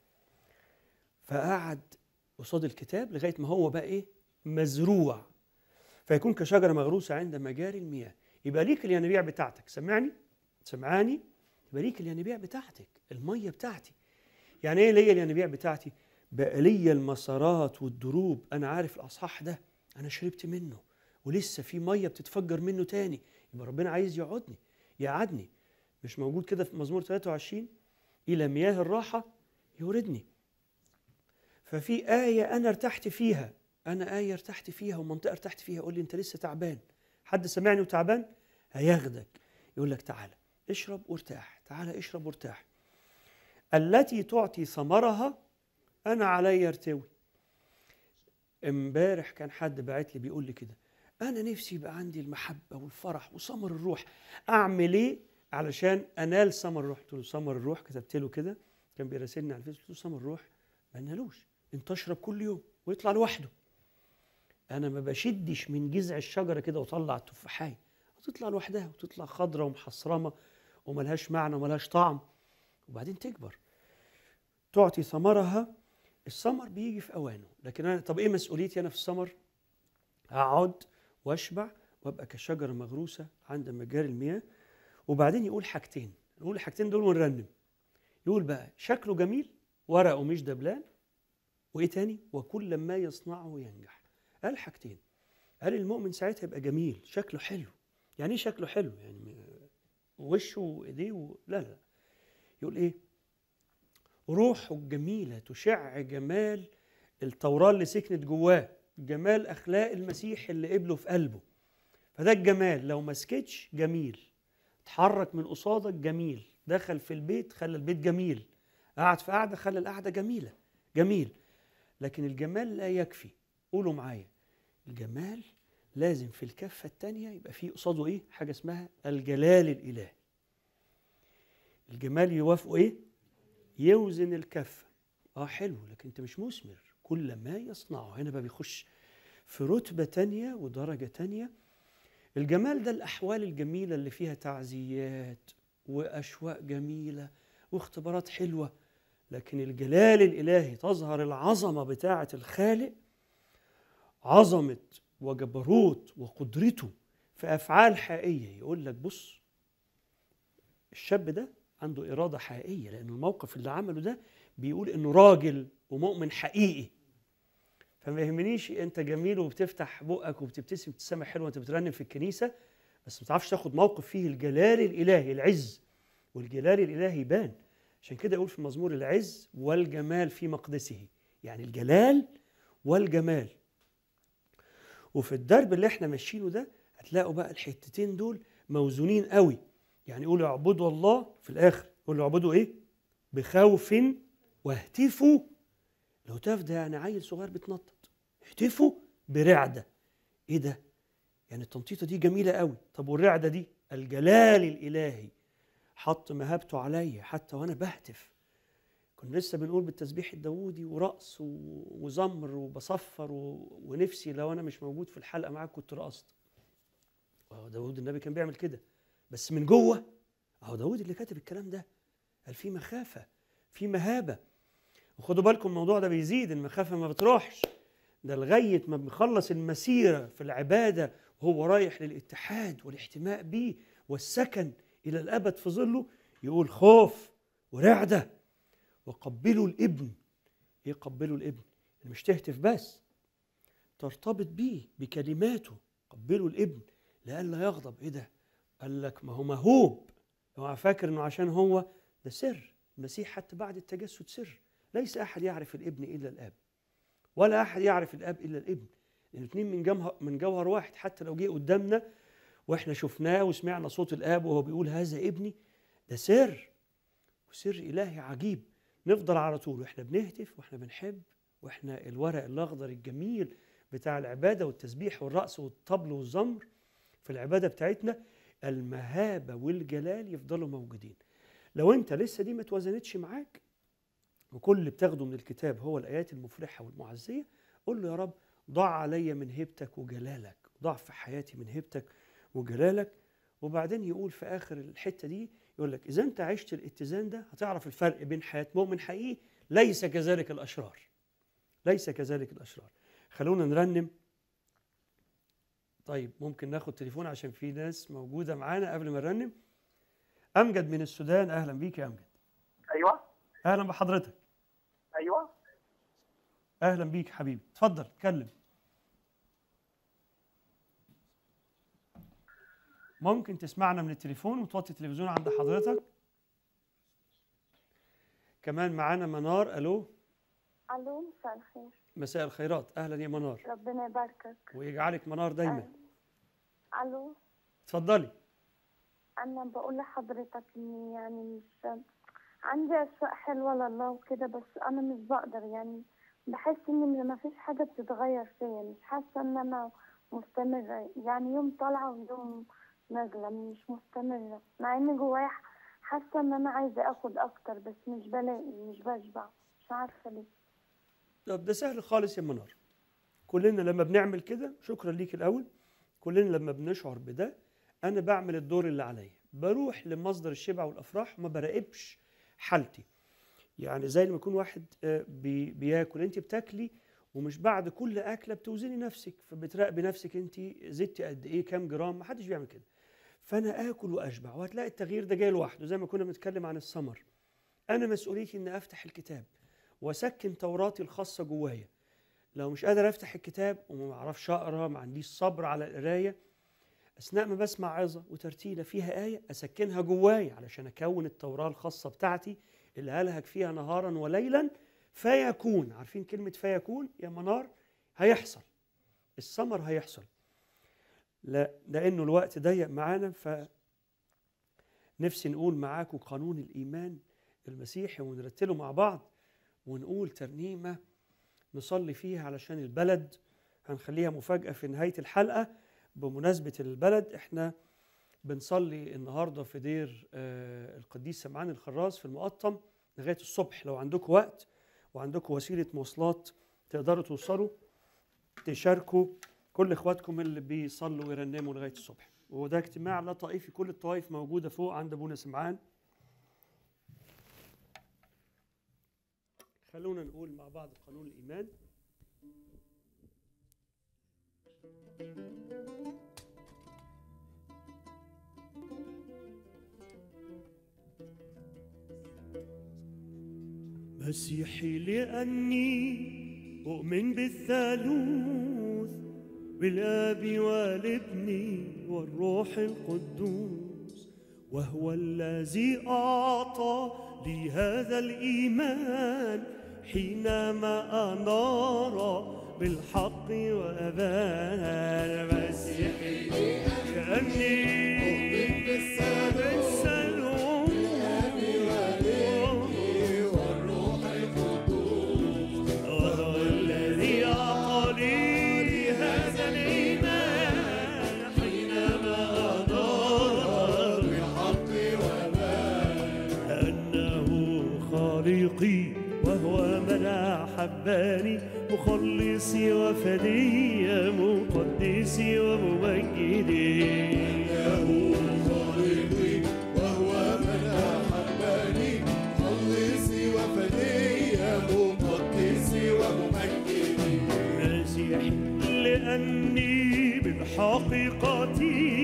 S1: فقعد قصاد الكتاب لغايه ما هو بقى ايه مزروع فيكون كشجره مغروسه عند مجاري المياه يبقى ليك الينابيع بتاعتك سمعني سمعاني يبقى ليك الينابيع بتاعتك الميه بتاعتي يعني ايه ليا الينابيع بتاعتي بقى ليا المسارات والدروب انا عارف الاصحاح ده انا شربت منه ولسه في ميه بتتفجر منه تاني يبقى ربنا عايز يقعدني يقعدني مش موجود كده في مزمور 23 الى مياه الراحه يوردني ففي آية أنا ارتحت فيها أنا آية ارتحت فيها ومنطقة ارتحت فيها يقول لي أنت لسه تعبان حد سمعني وتعبان هياخدك يقول لك تعالى اشرب وارتاح تعالى اشرب وارتاح التي تعطي ثمرها أنا علي ارتوي امبارح كان حد باعت لي بيقول لي كده أنا نفسي يبقى عندي المحبة والفرح وثمر الروح أعمل إيه علشان أنال ثمر الروح قلت له ثمر الروح كتبت له كده كان بيراسلني على الفيسبوك قلت له ثمر الروح ما نالوش انت اشرب كل يوم ويطلع لوحده انا ما بشدش من جذع الشجره كده واطلع التفاحيه وتطلع لوحدها وتطلع خضرة ومحصرمة وملهاش معنى وملهاش طعم وبعدين تكبر تعطي ثمرها الثمر بيجي في اوانه لكن انا طب ايه مسؤوليتي انا في الثمر اقعد واشبع وابقى كشجره مغروسه عند مجاري المياه وبعدين يقول حاجتين نقول الحاجتين دول ونرنم يقول بقى شكله جميل ورقه مش دبلان وايه تاني وكل ما يصنعه ينجح قال حاجتين قال المؤمن ساعتها يبقى جميل شكله حلو يعني ايه شكله حلو يعني م- وشه وايديه و... لا لا يقول ايه روحه الجميله تشع جمال التوراه اللي سكنت جواه جمال اخلاق المسيح اللي قبله في قلبه فده الجمال لو ما سكتش جميل اتحرك من قصادك جميل دخل في البيت خلى البيت جميل قعد في قعده خلى القعده جميله جميل لكن الجمال لا يكفي قولوا معايا الجمال لازم في الكفه الثانيه يبقى فيه قصاده ايه حاجه اسمها الجلال الالهي الجمال يوافقه ايه يوزن الكفه اه حلو لكن انت مش مثمر كل ما يصنعه هنا بقى بيخش في رتبه تانية ودرجه تانية الجمال ده الاحوال الجميله اللي فيها تعزيات واشواق جميله واختبارات حلوه لكن الجلال الالهي تظهر العظمه بتاعه الخالق عظمه وجبروت وقدرته في افعال حقيقيه يقول لك بص الشاب ده عنده اراده حقيقيه لان الموقف اللي عمله ده بيقول انه راجل ومؤمن حقيقي فما يهمنيش انت جميل وبتفتح بقك وبتبتسم ابتسامه حلوه وانت بترنم في الكنيسه بس ما تعرفش تاخد موقف فيه الجلال الالهي العز والجلال الالهي يبان عشان كده يقول في مزمور العز والجمال في مقدسه يعني الجلال والجمال وفي الدرب اللي احنا ماشيينه ده هتلاقوا بقى الحتتين دول موزونين قوي يعني يقولوا اعبدوا الله في الاخر يقولوا اعبدوا ايه بخوف واهتفوا الهتاف ده يعني عيل صغير بيتنطط اهتفوا برعده ايه ده يعني التنطيطه دي جميله قوي طب والرعده دي الجلال الالهي حط مهابته عليا حتى وانا بهتف كنا لسه بنقول بالتسبيح الداوودي ورقص و- وزمر وبصفر و... ونفسي لو انا مش موجود في الحلقه معاك كنت رقصت وهو داوود النبي كان بيعمل كده بس من جوه اهو داوود اللي كاتب الكلام ده قال في مخافه في مهابه وخدوا بالكم الموضوع ده بيزيد المخافه ما بتروحش ده لغايه ما بنخلص المسيره في العباده وهو رايح للاتحاد والاحتماء بيه والسكن الى الابد في ظله يقول خوف ورعده وقبلوا الابن ايه قبلوا الابن يعني مش تهتف بس ترتبط بيه بكلماته قبلوا الابن لئلا يغضب ايه ده قال لك ما هو مهوب هو فاكر انه عشان هو ده سر المسيح حتى بعد التجسد سر ليس احد يعرف الابن الا الاب ولا احد يعرف الاب الا الابن الاثنين من جوهر من جوهر واحد حتى لو جه قدامنا واحنا شفناه وسمعنا صوت الاب وهو بيقول هذا ابني ده سر وسر الهي عجيب نفضل على طول واحنا بنهتف واحنا بنحب واحنا الورق الاخضر الجميل بتاع العباده والتسبيح والرقص والطبل والزمر في العباده بتاعتنا المهابه والجلال يفضلوا موجودين لو انت لسه دي ما توازنتش معاك وكل اللي بتاخده من الكتاب هو الايات المفرحه والمعزيه قول له يا رب ضع علي من هيبتك وجلالك ضع في حياتي من هيبتك وجلالك وبعدين يقول في اخر الحته دي يقول لك اذا انت عشت الاتزان ده هتعرف الفرق بين حياه مؤمن حقيقي ليس كذلك الاشرار ليس كذلك الاشرار خلونا نرنم طيب ممكن ناخد تليفون عشان في ناس موجوده معانا قبل ما نرنم امجد من السودان اهلا بيك يا امجد
S8: ايوه
S1: اهلا بحضرتك
S8: ايوه
S1: اهلا بيك حبيبي اتفضل اتكلم ممكن تسمعنا من التليفون وتوطي التلفزيون عند حضرتك كمان معانا منار الو
S7: الو مساء الخير
S1: مساء الخيرات اهلا يا منار
S7: ربنا يباركك
S1: ويجعلك منار دايما
S7: الو
S1: اتفضلي
S7: انا بقول لحضرتك اني يعني مش عندي اشواق حلوه لله وكده بس انا مش بقدر يعني بحس ان ما فيش حاجه بتتغير فيا مش حاسه ان انا مستمره يعني يوم طالعه ويوم نازله مش مستمره مع ان جوايا حاسه ان انا عايزه اخد اكتر بس مش بلاقي مش بشبع مش عارفه ليه
S1: طب ده سهل خالص يا منار كلنا لما بنعمل كده شكرا ليك الاول كلنا لما بنشعر بده انا بعمل الدور اللي عليا بروح لمصدر الشبع والافراح وما براقبش حالتي يعني زي لما يكون واحد آه، بي بياكل انت بتاكلي ومش بعد كل اكله بتوزني نفسك فبتراقبي نفسك انت زدتي قد ايه كام جرام ما حدش بيعمل كده فانا اكل واشبع وهتلاقي التغيير ده جاي لوحده زي ما كنا بنتكلم عن الثمر انا مسؤوليتي ان افتح الكتاب واسكن توراتي الخاصه جوايا لو مش قادر افتح الكتاب وما اعرفش اقرا ما عنديش صبر على القرايه اثناء ما بسمع عظه وترتيله فيها ايه اسكنها جوايا علشان اكون التوراه الخاصه بتاعتي اللي هلهج فيها نهارا وليلا فيكون عارفين كلمه فيكون يا منار هيحصل الثمر هيحصل لا لانه الوقت ضيق معانا ف نفسي نقول معاكم قانون الايمان المسيحي ونرتله مع بعض ونقول ترنيمه نصلي فيها علشان البلد هنخليها مفاجاه في نهايه الحلقه بمناسبه البلد احنا بنصلي النهارده في دير آه، القديس سمعان الخراز في المقطم لغايه الصبح لو عندكم وقت وعندكم وسيله مواصلات تقدروا توصلوا تشاركوا كل اخواتكم اللي بيصلوا ويرنموا لغايه الصبح وده اجتماع لا طائفي كل الطوائف موجوده فوق عند ابونا سمعان خلونا نقول مع بعض قانون الايمان
S3: مسيحي لأني أؤمن بالثالوث بالآب والابن والروح القدوس وهو الذي أعطى لي هذا الإيمان حينما أنار بالحق وأبان مسيحي لأني أؤمن بالثالوث وهو الذي أعطاني هذا الإيمان حينما أدار بالحق أنه خالقي وهو من أحبني مخلصي وفدي مقدسي وممجدي أنه
S2: خالقي وهو من أحبني مخلصي وفدي مقدسي وممجدي
S3: مسيحي لأني بالحقيقة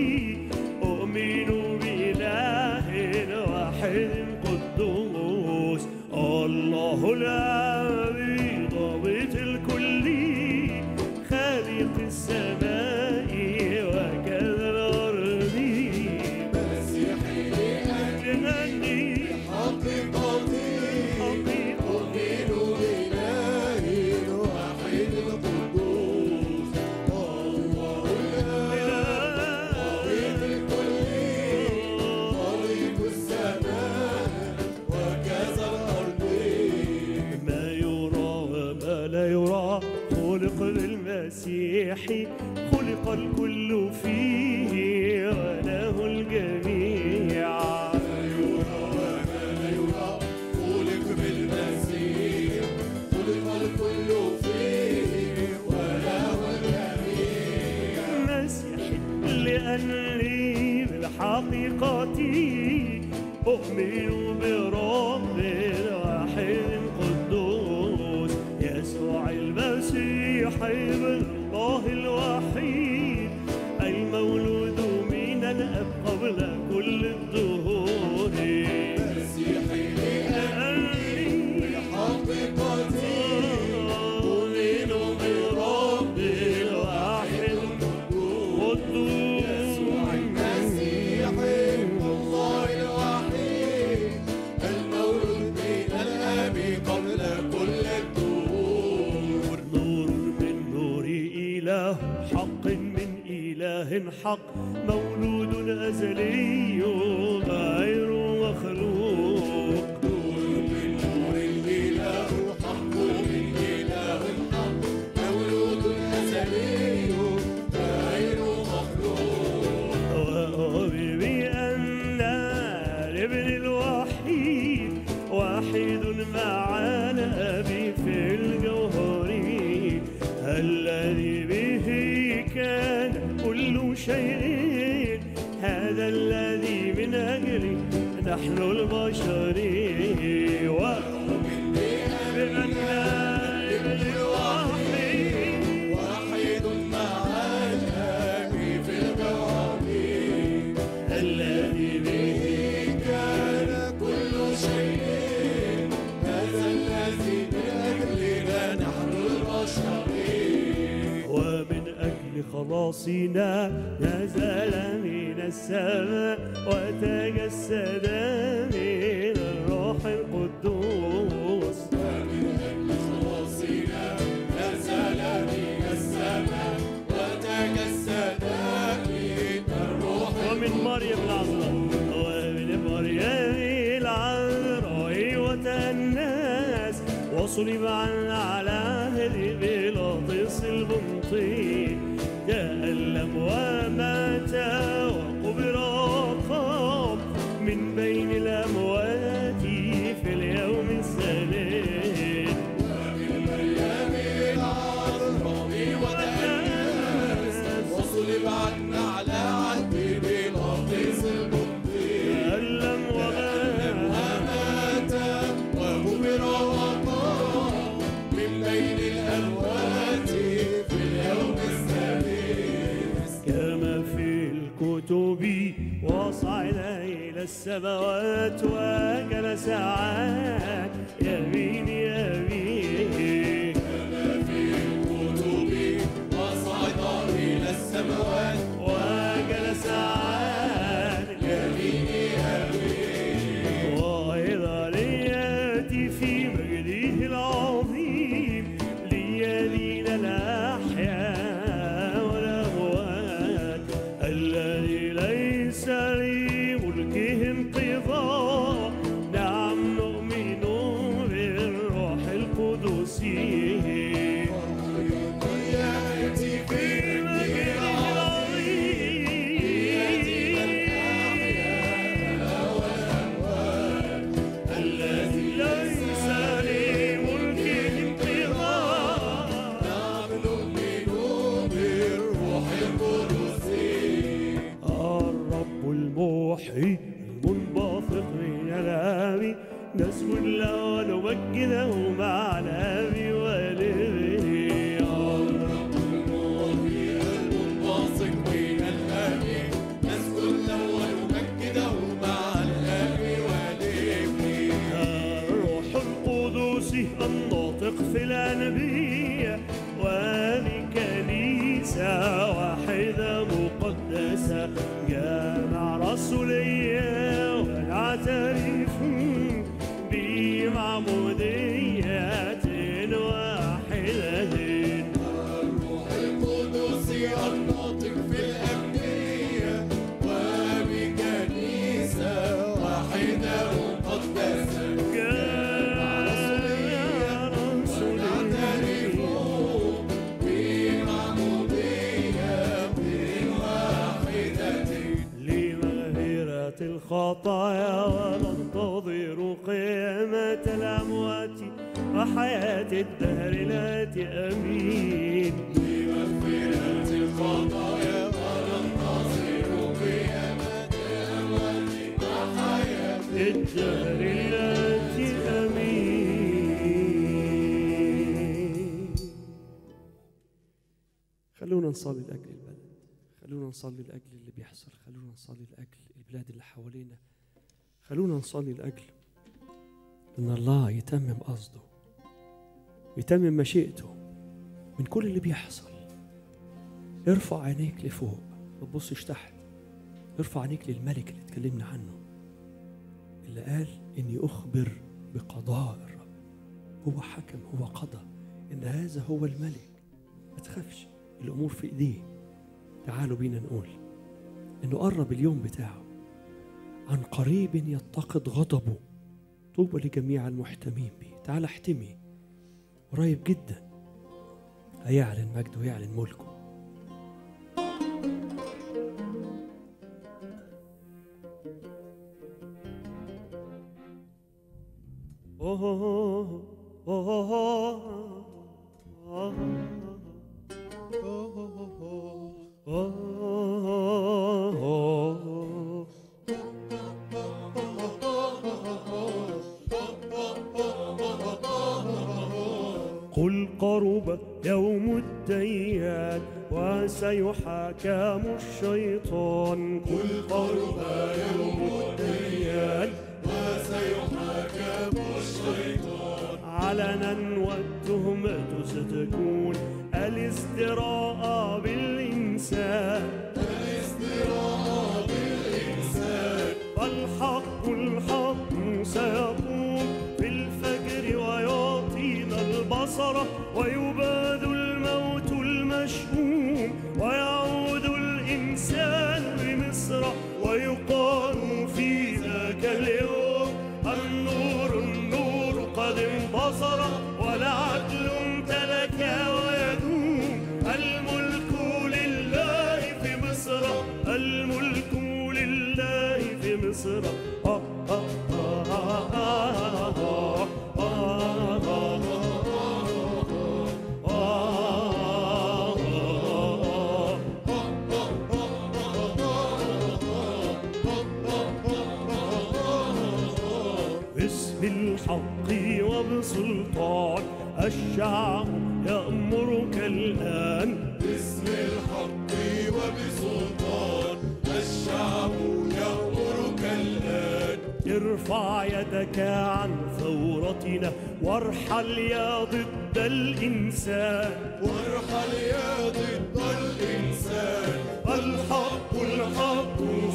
S3: أؤمن بإله واحد قدوس الله العلي ضابط الكل خالق السماء وكذا الأرض
S2: مسيحي
S3: لأني
S2: حقيقتي
S3: حقيقة
S2: أؤمن بإله واحد القدوس الله الآب الكل خالق السماء وكذا الأرض
S3: ما يرى وما لا يرى خلق بالمسيح خلق الكل فيه وله الجميع
S2: خلق بالمسيح خلق الكل فيه وله الجميع
S3: مسيحي لأني بالحقيقة أؤمن برب واحد قدوس يسوع المسيح ابن الله الوحيد المولود من الأب قبل كل الدهور
S2: مسيحي
S3: لأني
S2: حقيقتي
S3: أؤمن برب واحد قدوس
S2: المسيح ابن الله الوحيد المولود من الاب قبل كل الدهور
S3: نور من نور إله حق من إله حق مولود أزلي غير مخلوق
S2: نور من نور الاله حق من اله حق مولود ازلي غير مخلوق
S3: وأؤمن بأن الابن الوحيد واحد مع الأب في الجوهر الذي به كان كل شيء هذا الذي من أجله نحن البشر وأؤمن بأن الابن الوحيد
S2: واحد مع الآب في الجواب
S3: الذي به
S2: كان كل شيء هذا الذي من أجلنا نحن البشر
S3: ومن أجل خلاصنا نزل من السماء وتجسد من الروح القدوس
S2: خلاصنا نزل من السماء وتجسد من الروح
S3: ومن مريم العذراء ومن مريم العذراء وتأنس وصلب عنا على عهد بيلاطس البنطي تألم ومات وقبر وقام من بين الأموات في اليوم الثالث
S2: وصلب عنا على عهد بيلاطس البنطي
S3: تألم ومات
S2: ومات وقبر وقام من بين الأموات في اليوم الثالث
S3: كما في الكتب وصعد إلى السماوات وجلس عن يمين يمين
S2: الكتب وصعد إلى السماوات
S3: وجلس عن يمين يمين وأيضا ليأتي في مجده العظيم ليدين الأحياء والأموات الذي ليس لملكه انقضاء نعم نؤمن بالروح القدس
S2: يأتي في مجد
S3: الذي ليس لملكه انقضاء
S2: نؤمن بالروح القدس
S3: الرب الموحي المنبثق من الآب نسجد له ونمجده مع الآب والابن الرب
S2: واثق من الآب نسكن له ونمجده مع الآب والابن
S3: الروح القدس الناطق في الأنبياء وبكنيسة واحدة مقدسة جامع رسولية ونعترف بمعمودية واحدة
S2: الروح القدس الناطق في الأنبياء وبكنيسة واحدة مقدسة نعترف بمعمودية واحدة
S3: لمغفرة الخطايا وننتظر قيامة الأموات وحياة الدهر الآتي آمين
S2: لمغفرة الخطايا وننتظر قيامة الأموات وحياة
S3: الدهر الآتي آمين
S1: خلونا نصلي لأجل البلد خلونا نصلي لأجل اللي بيحصل خلونا نصلي لأجل البلاد اللي حوالينا خلونا نصلي لأجل إن الله يتمم قصده يتمم مشيئته من كل اللي بيحصل ارفع عينيك لفوق ما تبصش تحت ارفع عينيك للملك اللي اتكلمنا عنه اللي قال إني أخبر بقضاء الرب هو حكم هو قضى إن هذا هو الملك ما تخافش الأمور في إيديه تعالوا بينا نقول إنه قرب اليوم بتاعه عن قريب يتقد غضبه طوبى لجميع المحتمين به تعال احتمي قريب جدا هيعلن مجده ويعلن ملكه
S3: Oh, oh, oh, oh, oh, oh, oh. قرب يوم الديان وسيحاكم الشيطان
S2: قل قرب يوم الديان وسيحاكم الشيطان
S3: علنا والتهمة ستكون الازدراء بالإنسان
S2: الازدراء بالإنسان
S3: فالحق الحق سيقوم في الفجر ويعطينا البصر ويباد الموت المشؤوم ويعود الإنسان لمصر ويقال في ذاك اليوم النور النور قد انبصر والعدل امتلك ويدوم الملك لله في مصر الملك لله في مصر آه آه آه آه آه آه آه آه باسم الحق وبسلطان الشعب يأمرك الآن
S2: باسم الحق وبسلطان الشعب يأمرك الآن
S3: ارفع يدك عن ثورتنا وارحل يا ضد الإنسان
S2: وارحل يا ضد الإنسان
S3: الحق الحق